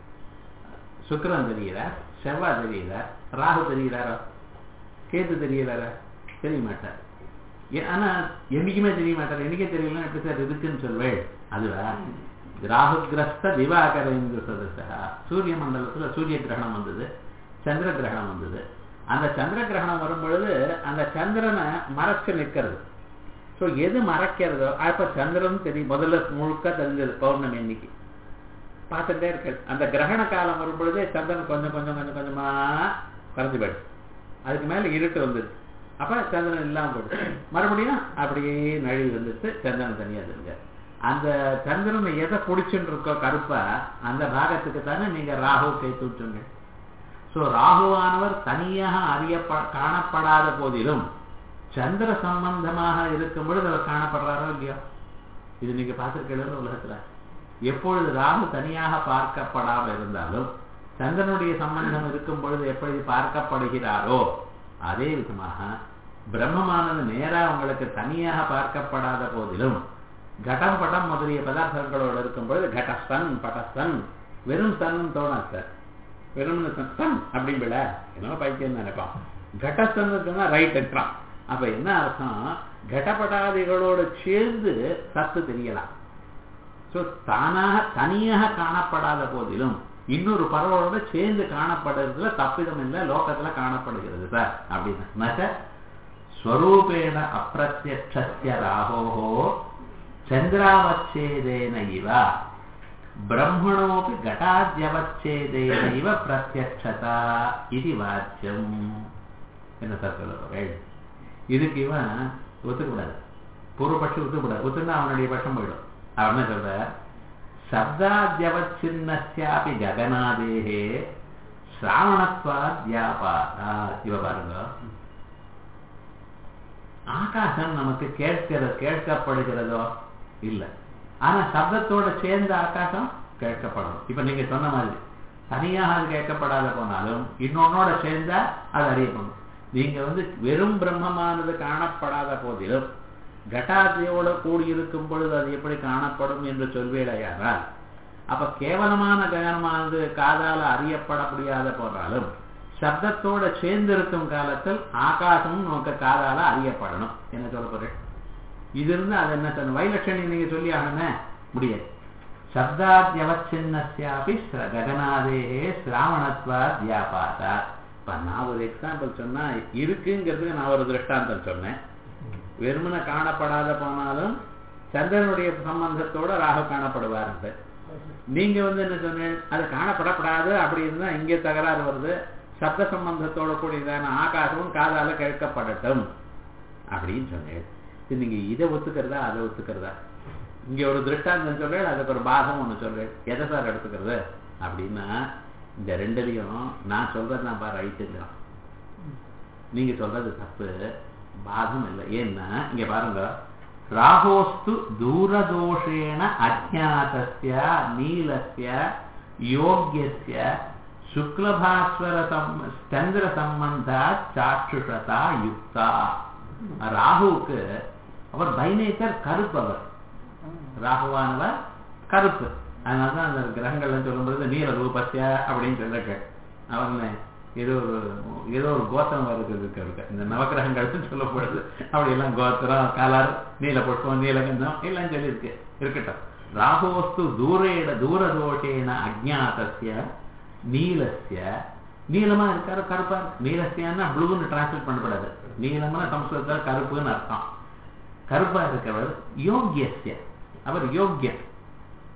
சுக்கிரன் தெரிகிறார் செவ்வாய் தெரிகிறார் ராகு தெரிகிறாரோ கேத்து தெரிகிறாரா தெரிய மாட்டார் ஏ- ஆனா என்னைக்குமே தெரிய மாட்டார் என்னைக்கே தெரியலன்னா எப்படி சார் இருக்குன்னு சொல்வேள் அதுவா ராகுகிரஸ்த திவாகர இந்து சதசா சூரிய மண்டலத்துல சூரிய கிரகணம் வந்தது சந்திர கிரகணம் வந்தது அந்த சந்திர கிரகணம் வரும் பொழுது அந்த சந்திரனை மறைச்சு நிற்கிறது ஸோ எது மறைக்கிறதோ அப்ப சந்திரன் தெரியும் முதல்ல முழுக்க தெரிஞ்சது பௌர்ணமி அன்னைக்கு பார்த்துட்டே இருக்க அந்த கிரகண காலம் வரும் பொழுதே சந்திரன் கொஞ்சம் கொஞ்சம் கொஞ்சம் கொஞ்சமா குறைஞ்சு போயிடுது அதுக்கு மேல இருட்டு வந்துடுது அப்ப சந்திரன் இல்லாம போயிடுது மறுபடியும் அப்படியே நழுவி வந்துட்டு சந்திரன் தனியா தெரிஞ்ச அந்த சந்திரன் எதை பிடிச்சுட்டு இருக்கோ கருப்பா அந்த பாகத்துக்கு தானே நீங்க ராகு கேத்து சொன்னீங்க சோ ராகுவானவர் தனியாக அறியப்ப காணப்படாத போதிலும் சந்திர சம்பந்தமாக இருக்கும் பொழுது அவர் காணப்படுறாரோ இல்லையோ இது நீங்க பார்த்திருக்கீங்க உலகத்துல எப்பொழுது ராகு தனியாக பார்க்கப்படாமல் இருந்தாலும் சந்திரனுடைய சம்பந்தம் இருக்கும் பொழுது எப்படி பார்க்கப்படுகிறாரோ அதே விதமாக பிரம்மமானது நேரா உங்களுக்கு தனியாக பார்க்கப்படாத போதிலும் கடம் படம் முதலிய பதார்த்தங்களோடு இருக்கும் பொழுது கடஸ்தன் படஸ்தன் வெறும் சன் தோணா சார் வெறும் சன் அப்படின்பட என்ன பைத்தியம் நினைப்பான் கடஸ்தன் சொன்னா ரைட் இருக்கிறான் அப்ப என்ன அர்த்தம் கடபடாதிகளோடு சேர்ந்து சத்து தெரியலாம் சோ தானாக தனியாக காணப்படாத போதிலும் இன்னொரு பறவையோட சேர்ந்து காணப்படுறதுல தப்பிதம் இல்லை லோகத்துல காணப்படுகிறது சார் அப்படின்னா ஸ்வரூபேண அப்பிரத்யட்சஸ்ய ராகோஹோ சந்திராவச்சேதேன இவ பிரம்மணோபி கட்டாத்யவச்சேதேன இவ பிரத்யட்சதா இது வாச்சியம் என்ன சார் சொல்லுறேன் இதுக்கு இவன் ஒத்துக்கூடாது பூர்வபட்சம் ஒத்துக்கூடாது ஒத்துனா அவனுடைய பட்சம் போயிடும் அவன் என்ன சொல்ற சப்தாத்யவச்சின்னஸ்யாபி ஜகநாதேகே சிராவணத்வாத்யாபாதா இவ பாருங்க ஆகாசம் நமக்கு கேட்கிற கேட்கப்படுகிறதோ இல்ல ஆனா சப்தத்தோட சேர்ந்த ஆகாசம் கேட்கப்படணும் இப்ப நீங்க சொன்ன மாதிரி தனியாக அது கேட்கப்படாத போனாலும் இன்னொன்னோட சேர்ந்தா அது அறியப்படும் நீங்க வந்து வெறும் பிரம்மமானது காணப்படாத போதிலும் கட்டாதியோட கூடியிருக்கும் பொழுது அது எப்படி காணப்படும் என்று சொல்வேடையானால் அப்ப கேவலமான ககனமானது காதால அறியப்பட முடியாத போனாலும் சப்தத்தோட சேர்ந்து இருக்கும் காலத்தில் ஆகாசமும் நமக்கு காதால அறியப்படணும் என்ன சொல்ல போறேன் இது இருந்து அது என்ன சொன்ன வைலட்சணி நீங்க சொல்லி ஆகணுமே முடியாது சப்தாத்யவச்சின்னஸ்யாபி ககனாதேகே சிராவணத்வா தியாபாதா இப்ப நான் ஒரு எக்ஸாம்பிள் சொன்னா இருக்குங்கிறதுக்கு நான் ஒரு திருஷ்டாந்தம் சொன்னேன் வெறுமனை காணப்படாத போனாலும் சந்திரனுடைய சம்பந்தத்தோட ராகு காணப்படுவார் நீங்க வந்து என்ன சொன்னீங்க அது காணப்படப்படாது அப்படி இருந்தா இங்கே தகராறு வருது சப்த சம்பந்தத்தோட கூடியதான ஆகாசமும் காதால கேட்கப்படட்டும் அப்படின்னு சொன்னேன் இது நீங்க இதை ஒத்துக்கிறதா அதை ஒத்துக்கிறதா இங்க ஒரு திருஷ்டாந்தம் சொல்றேன் அதுக்கு ஒரு பாகம் ஒண்ணு சொல்றேன் எதை சார் எடுத்துக்கிறது அப்படின்னா இந்த ரெண்டுலையும் நான் சொல்றது நான் பாரு ரைட்டுங்கிறான் நீங்க சொல்றது தப்பு பாகம் இல்லை ஏன்னா இங்க பாருங்க ராகோஸ்து தூரதோஷேன அஜாதஸ்ய நீலஸ்ய யோக்கியஸ்ய சுக்லபாஸ்வர சந்திர சம்பந்தா சாட்சுஷதா யுக்தா ராகுவுக்கு அவர் பைனேச்சர் கருப்பு அவர் ராகுவானவர் கருப்பு அதனாலதான் அந்த கிரகங்கள்லாம் சொல்லும்போது நீல ரூபஸ்ய அப்படின்னு சொல்லிட்டு அவங்க ஏதோ ஒரு ஏதோ ஒரு கோத்திரம் வருது இருக்கு அவருக்கு இந்த நவகிரகங்கள் சொல்லப்படுது அப்படி எல்லாம் கோத்திரம் கலர் நீல புஷ்பம் நீலகந்தம் எல்லாம் சொல்லியிருக்கு இருக்கட்டும் ராகோஸ்து தூரேட தூரதோஷேன அஜாத்தசிய நீலஸ்ய நீளமா இருக்காரு கருப்பா இருக்கு நீலஸ்யான்னா ப்ளூன்னு டிரான்ஸ்லேட் பண்ணப்படாது நீளமான சம்ஸ்கிருதத்தில் கருப்புன்னு அர்த்தம் கருப்பா இருக்கிறவர் யோக்கியஸ்ய அவர் யோக்கியர்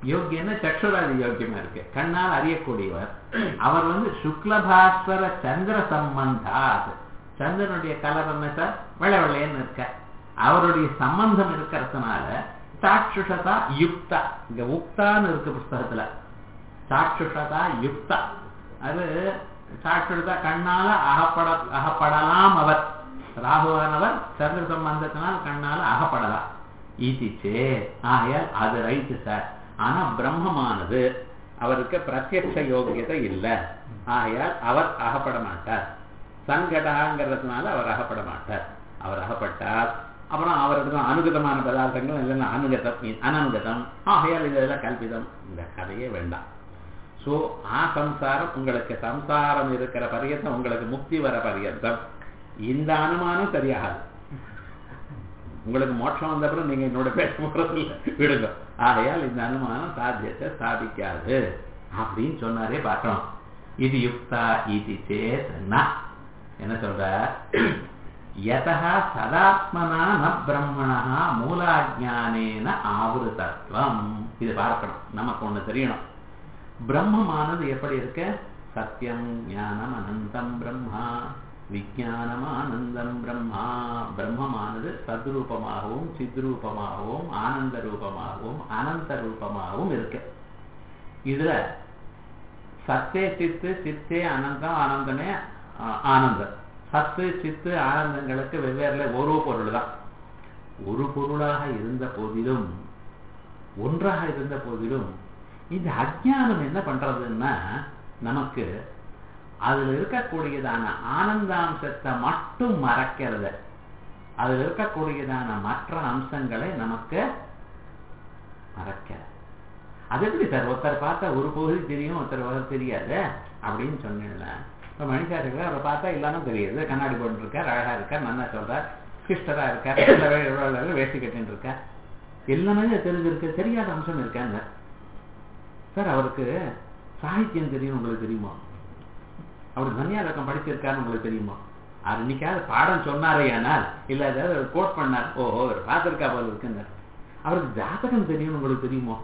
யோக்கியன்னா சக்ஷுராதி யோக்கியமா இருக்கு கண்ணால் அறியக்கூடியவர் அவர் வந்து சுக்லபாஸ்வர சந்திர சம்பந்தாத் சந்திரனுடைய கலர் என்ன சார் வெள்ளை வெள்ளையன்னு இருக்க அவருடைய சம்பந்தம் இருக்கிறதுனால சாட்சுஷதா யுக்தா இங்க உக்தான்னு இருக்கு புஸ்தகத்துல சாட்சுஷதா யுக்தா அது சாட்சுஷதா கண்ணால அகப்பட அகப்படலாம் அவர் ராகுவானவர் சந்திர சம்பந்தத்தினால் கண்ணால அகப்படலாம் ஈதிச்சே ஆகையால் அது ரைட்டு சார் ஆனா பிரம்மமானது அவருக்கு பிரத்யட்ச யோகியதை இல்லை ஆகையால் அவர் அகப்பட மாட்டார் சங்கடாங்கிறதுனால அவர் அகப்பட மாட்டார் அவர் அகப்பட்டார் அப்புறம் அவருக்கு அனுகதமான பதார்த்தங்கள் இல்லைன்னா அனுகதம் அனனுகதம் ஆகையால் இதெல்லாம் கல்பிதம் இந்த கதையே வேண்டாம் ஸோ ஆ சம்சாரம் உங்களுக்கு சம்சாரம் இருக்கிற பரியந்தம் உங்களுக்கு முக்தி வர பரியந்தம் இந்த அனுமானம் சரியாகாது உங்களுக்கு மோட்சம் வந்த அப்புறம் நீங்க என்னோட பேச போறது இல்லை விடுங்க ஆகையால் இந்த அனுமானம் சாத்தியத்தை சாதிக்காது அப்படின்னு சொன்னாரே பார்க்கணும் இது யுக்தா இது சேத் என்ன சொல்ற யதா சதாத்மனா ந பிரம்மணா மூலாஜானேன ஆவருத்தத்துவம் இது பார்க்கணும் நமக்கு ஒண்ணு தெரியணும் பிரம்மமானது எப்படி இருக்கு சத்தியம் ஞானம் அனந்தம் பிரம்மா விஜயானம் ஆனந்தம் பிரம்மா பிரம்மமானது சத்ரூபமாகவும் சித்ரூபமாகவும் ஆனந்த ரூபமாகவும் அனந்த ரூபமாகவும் இருக்கு இதுல சத்தே சித்து சித்தே அனந்தம் ஆனந்தமே ஆனந்தம் சத்து சித்து ஆனந்தங்களுக்கு வெவ்வேறு ஒரு பொருள் தான் ஒரு பொருளாக இருந்த போதிலும் ஒன்றாக இருந்த போதிலும் இந்த அஜானம் என்ன பண்றதுன்னா நமக்கு அதுல இருக்கக்கூடியதான ஆனந்தாம்சத்தை மட்டும் மறைக்கிறது அதுல இருக்கக்கூடியதான மற்ற அம்சங்களை நமக்கு மறைக்க அது எப்படி சார் ஒருத்தர் பார்த்தா ஒரு பகுதி தெரியும் ஒருத்தர் வர தெரியாது அப்படின்னு சொன்னேன்ல இப்போ மணிஷா இருக்கார் அவரை பார்த்தா இல்லாமல் தெரியுது கண்ணாடி போட்டு இருக்கார் அழகா இருக்கார் நல்லா சொல்றார் கிருஷ்டரா இருக்கார் எவ்வளவு வேஷ்டி கட்டின்னு இருக்கார் எல்லாமே தெரிஞ்சிருக்கு தெரியாத அம்சம் இருக்காங்க சார் அவருக்கு சாகித்யம் தெரியும் உங்களுக்கு தெரியுமா அவர் தன்யாலக்கம் படிச்சிருக்காருன்னு உங்களுக்கு தெரியுமா அவர் இன்னைக்காவது பாடம் சொன்னாரே ஆனால் இல்ல ஏதாவது கோட் பண்ணார் ஓஹோ அவர் பார்த்திருக்கா போல இருக்குன்னார் அவருக்கு ஜாதகம் தெரியும் உங்களுக்கு தெரியுமா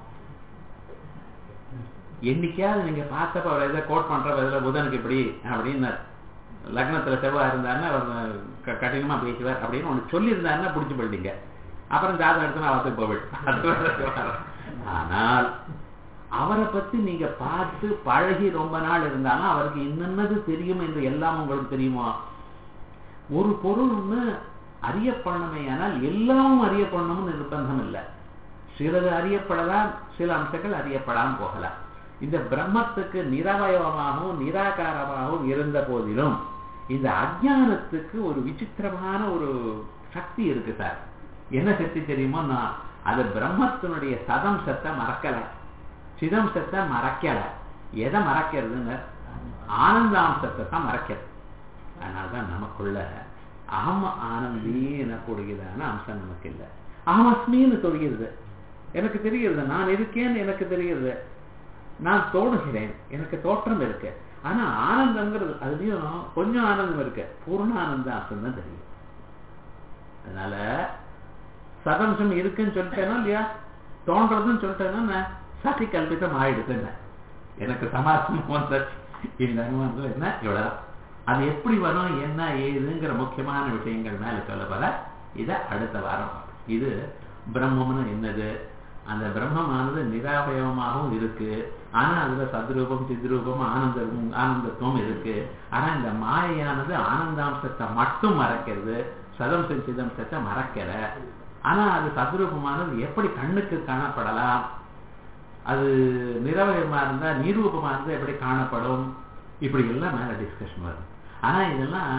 என்னைக்காவது நீங்க பார்த்தப்ப அவர் எதை கோட் பண்றப்ப இதுல புதனுக்கு இப்படி அப்படின்னார் லக்னத்துல செவ்வாய் இருந்தாருன்னா அவர் கடினமா பேசுவார் அப்படின்னு ஒண்ணு சொல்லி இருந்தாருன்னா பிடிச்சு போயிட்டீங்க அப்புறம் ஜாதகம் எடுத்து அவத்துக்கு போயிட்டு ஆனால் அவரை பத்தி நீங்க பார்த்து பழகி ரொம்ப நாள் இருந்தாலும் அவருக்கு இன்னது தெரியும் என்று எல்லாம் உங்களுக்கு தெரியுமா ஒரு பொருள் ஒண்ணு அறியப்படணுமே ஆனால் எல்லாமும் அறியப்படணும்னு நிர்பந்தம் இல்லை சிலது அறியப்படலாம் சில அம்சங்கள் அறியப்படாமல் போகலாம் இந்த பிரம்மத்துக்கு நிரவயவமாகவும் நிராகாரமாகவும் இருந்த போதிலும் இந்த அஜானத்துக்கு ஒரு விசித்திரமான ஒரு சக்தி இருக்கு சார் என்ன சக்தி தெரியுமோ நான் அது பிரம்மத்தினுடைய சதம்சத்தை மறக்கல சிதம்சத்தை மறைக்கல எதை மறைக்கிறதுன்னு ஆனந்தாம்சத்தை தான் மறைக்கிறது அதனால்தான் நமக்குள்ள அகம் ஆனந்தி எனக்கூடியதான அம்சம் நமக்கு இல்லை அகமஸ்மின்னு தெரிகிறது எனக்கு தெரிகிறது நான் இருக்கேன்னு எனக்கு தெரிகிறது நான் தோணுகிறேன் எனக்கு தோற்றம் இருக்கு ஆனா ஆனந்தங்கிறது அதுலயும் கொஞ்சம் ஆனந்தம் இருக்கு பூர்ண ஆனந்த அம்சம் தான் தெரியும் அதனால சதம்சம் இருக்குன்னு சொல்லிட்டேனா இல்லையா தோன்றதுன்னு சொல்லிட்டேன்னா சதி கல்பித்தம் ஆயிடுதுன்னு எனக்கு சமாசம் வந்தாச்சு இந்த அனுமானத்துல என்ன இவ்வளவுதான் அது எப்படி வரும் என்ன ஏதுங்கிற முக்கியமான விஷயங்கள் மேல சொல்ல போற இத அடுத்த வாரம் இது பிரம்மம்னு என்னது அந்த பிரம்மமானது நிராவயவமாகவும் இருக்கு ஆனா அதுல சத்ரூபம் சித்ரூபம் ஆனந்த ஆனந்தத்துவம் இருக்கு ஆனா இந்த மாயையானது ஆனந்தாம்சத்தை மட்டும் மறைக்கிறது சதம்சம் சிதம்சத்தை மறைக்கல ஆனா அது சத்ரூபமானது எப்படி கண்ணுக்கு காணப்படலாம் அது நிரவயமா இருந்தா நிரூபமா இருந்தா எப்படி காணப்படும் இப்படி எல்லாம் மேல டிஸ்கஷன் வரும் ஆனா இதெல்லாம்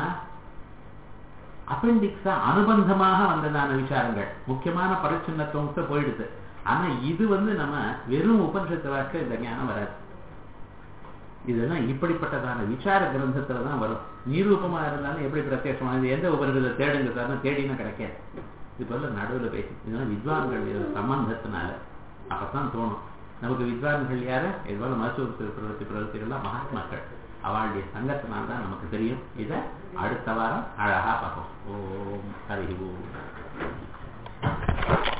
அப்பெண்டிக்ஸா அனுபந்தமாக வந்ததான விசாரங்கள் முக்கியமான பரிச்சின்னத்துவத்தை போயிடுது ஆனா இது வந்து நம்ம வெறும் உபனிஷத்து வாக்க இந்த ஞானம் வராது இதெல்லாம் இப்படிப்பட்டதான விசார கிரந்தத்துல தான் வரும் நிரூபமா இருந்தாலும் எப்படி பிரத்யட்சமா இது எந்த உபனிஷத்தை தேடுங்க சார்னு தேடினா கிடைக்காது இது போல நடுவில் பேசி இதெல்லாம் வித்வான்கள் சம்பந்தத்தினால அப்பதான் தோணும் நமக்கு வித்வான்கள் யாரு இது போல மருத்துவ பிரவர்த்தி பிரவர்த்திகள்லாம் மகாத்மாக்கள் அவளுடைய சங்கத்தினால்தான் நமக்கு தெரியும் இதை அடுத்த வாரம் அழகா பார்ப்போம் ஓம் ஹரி ஓம்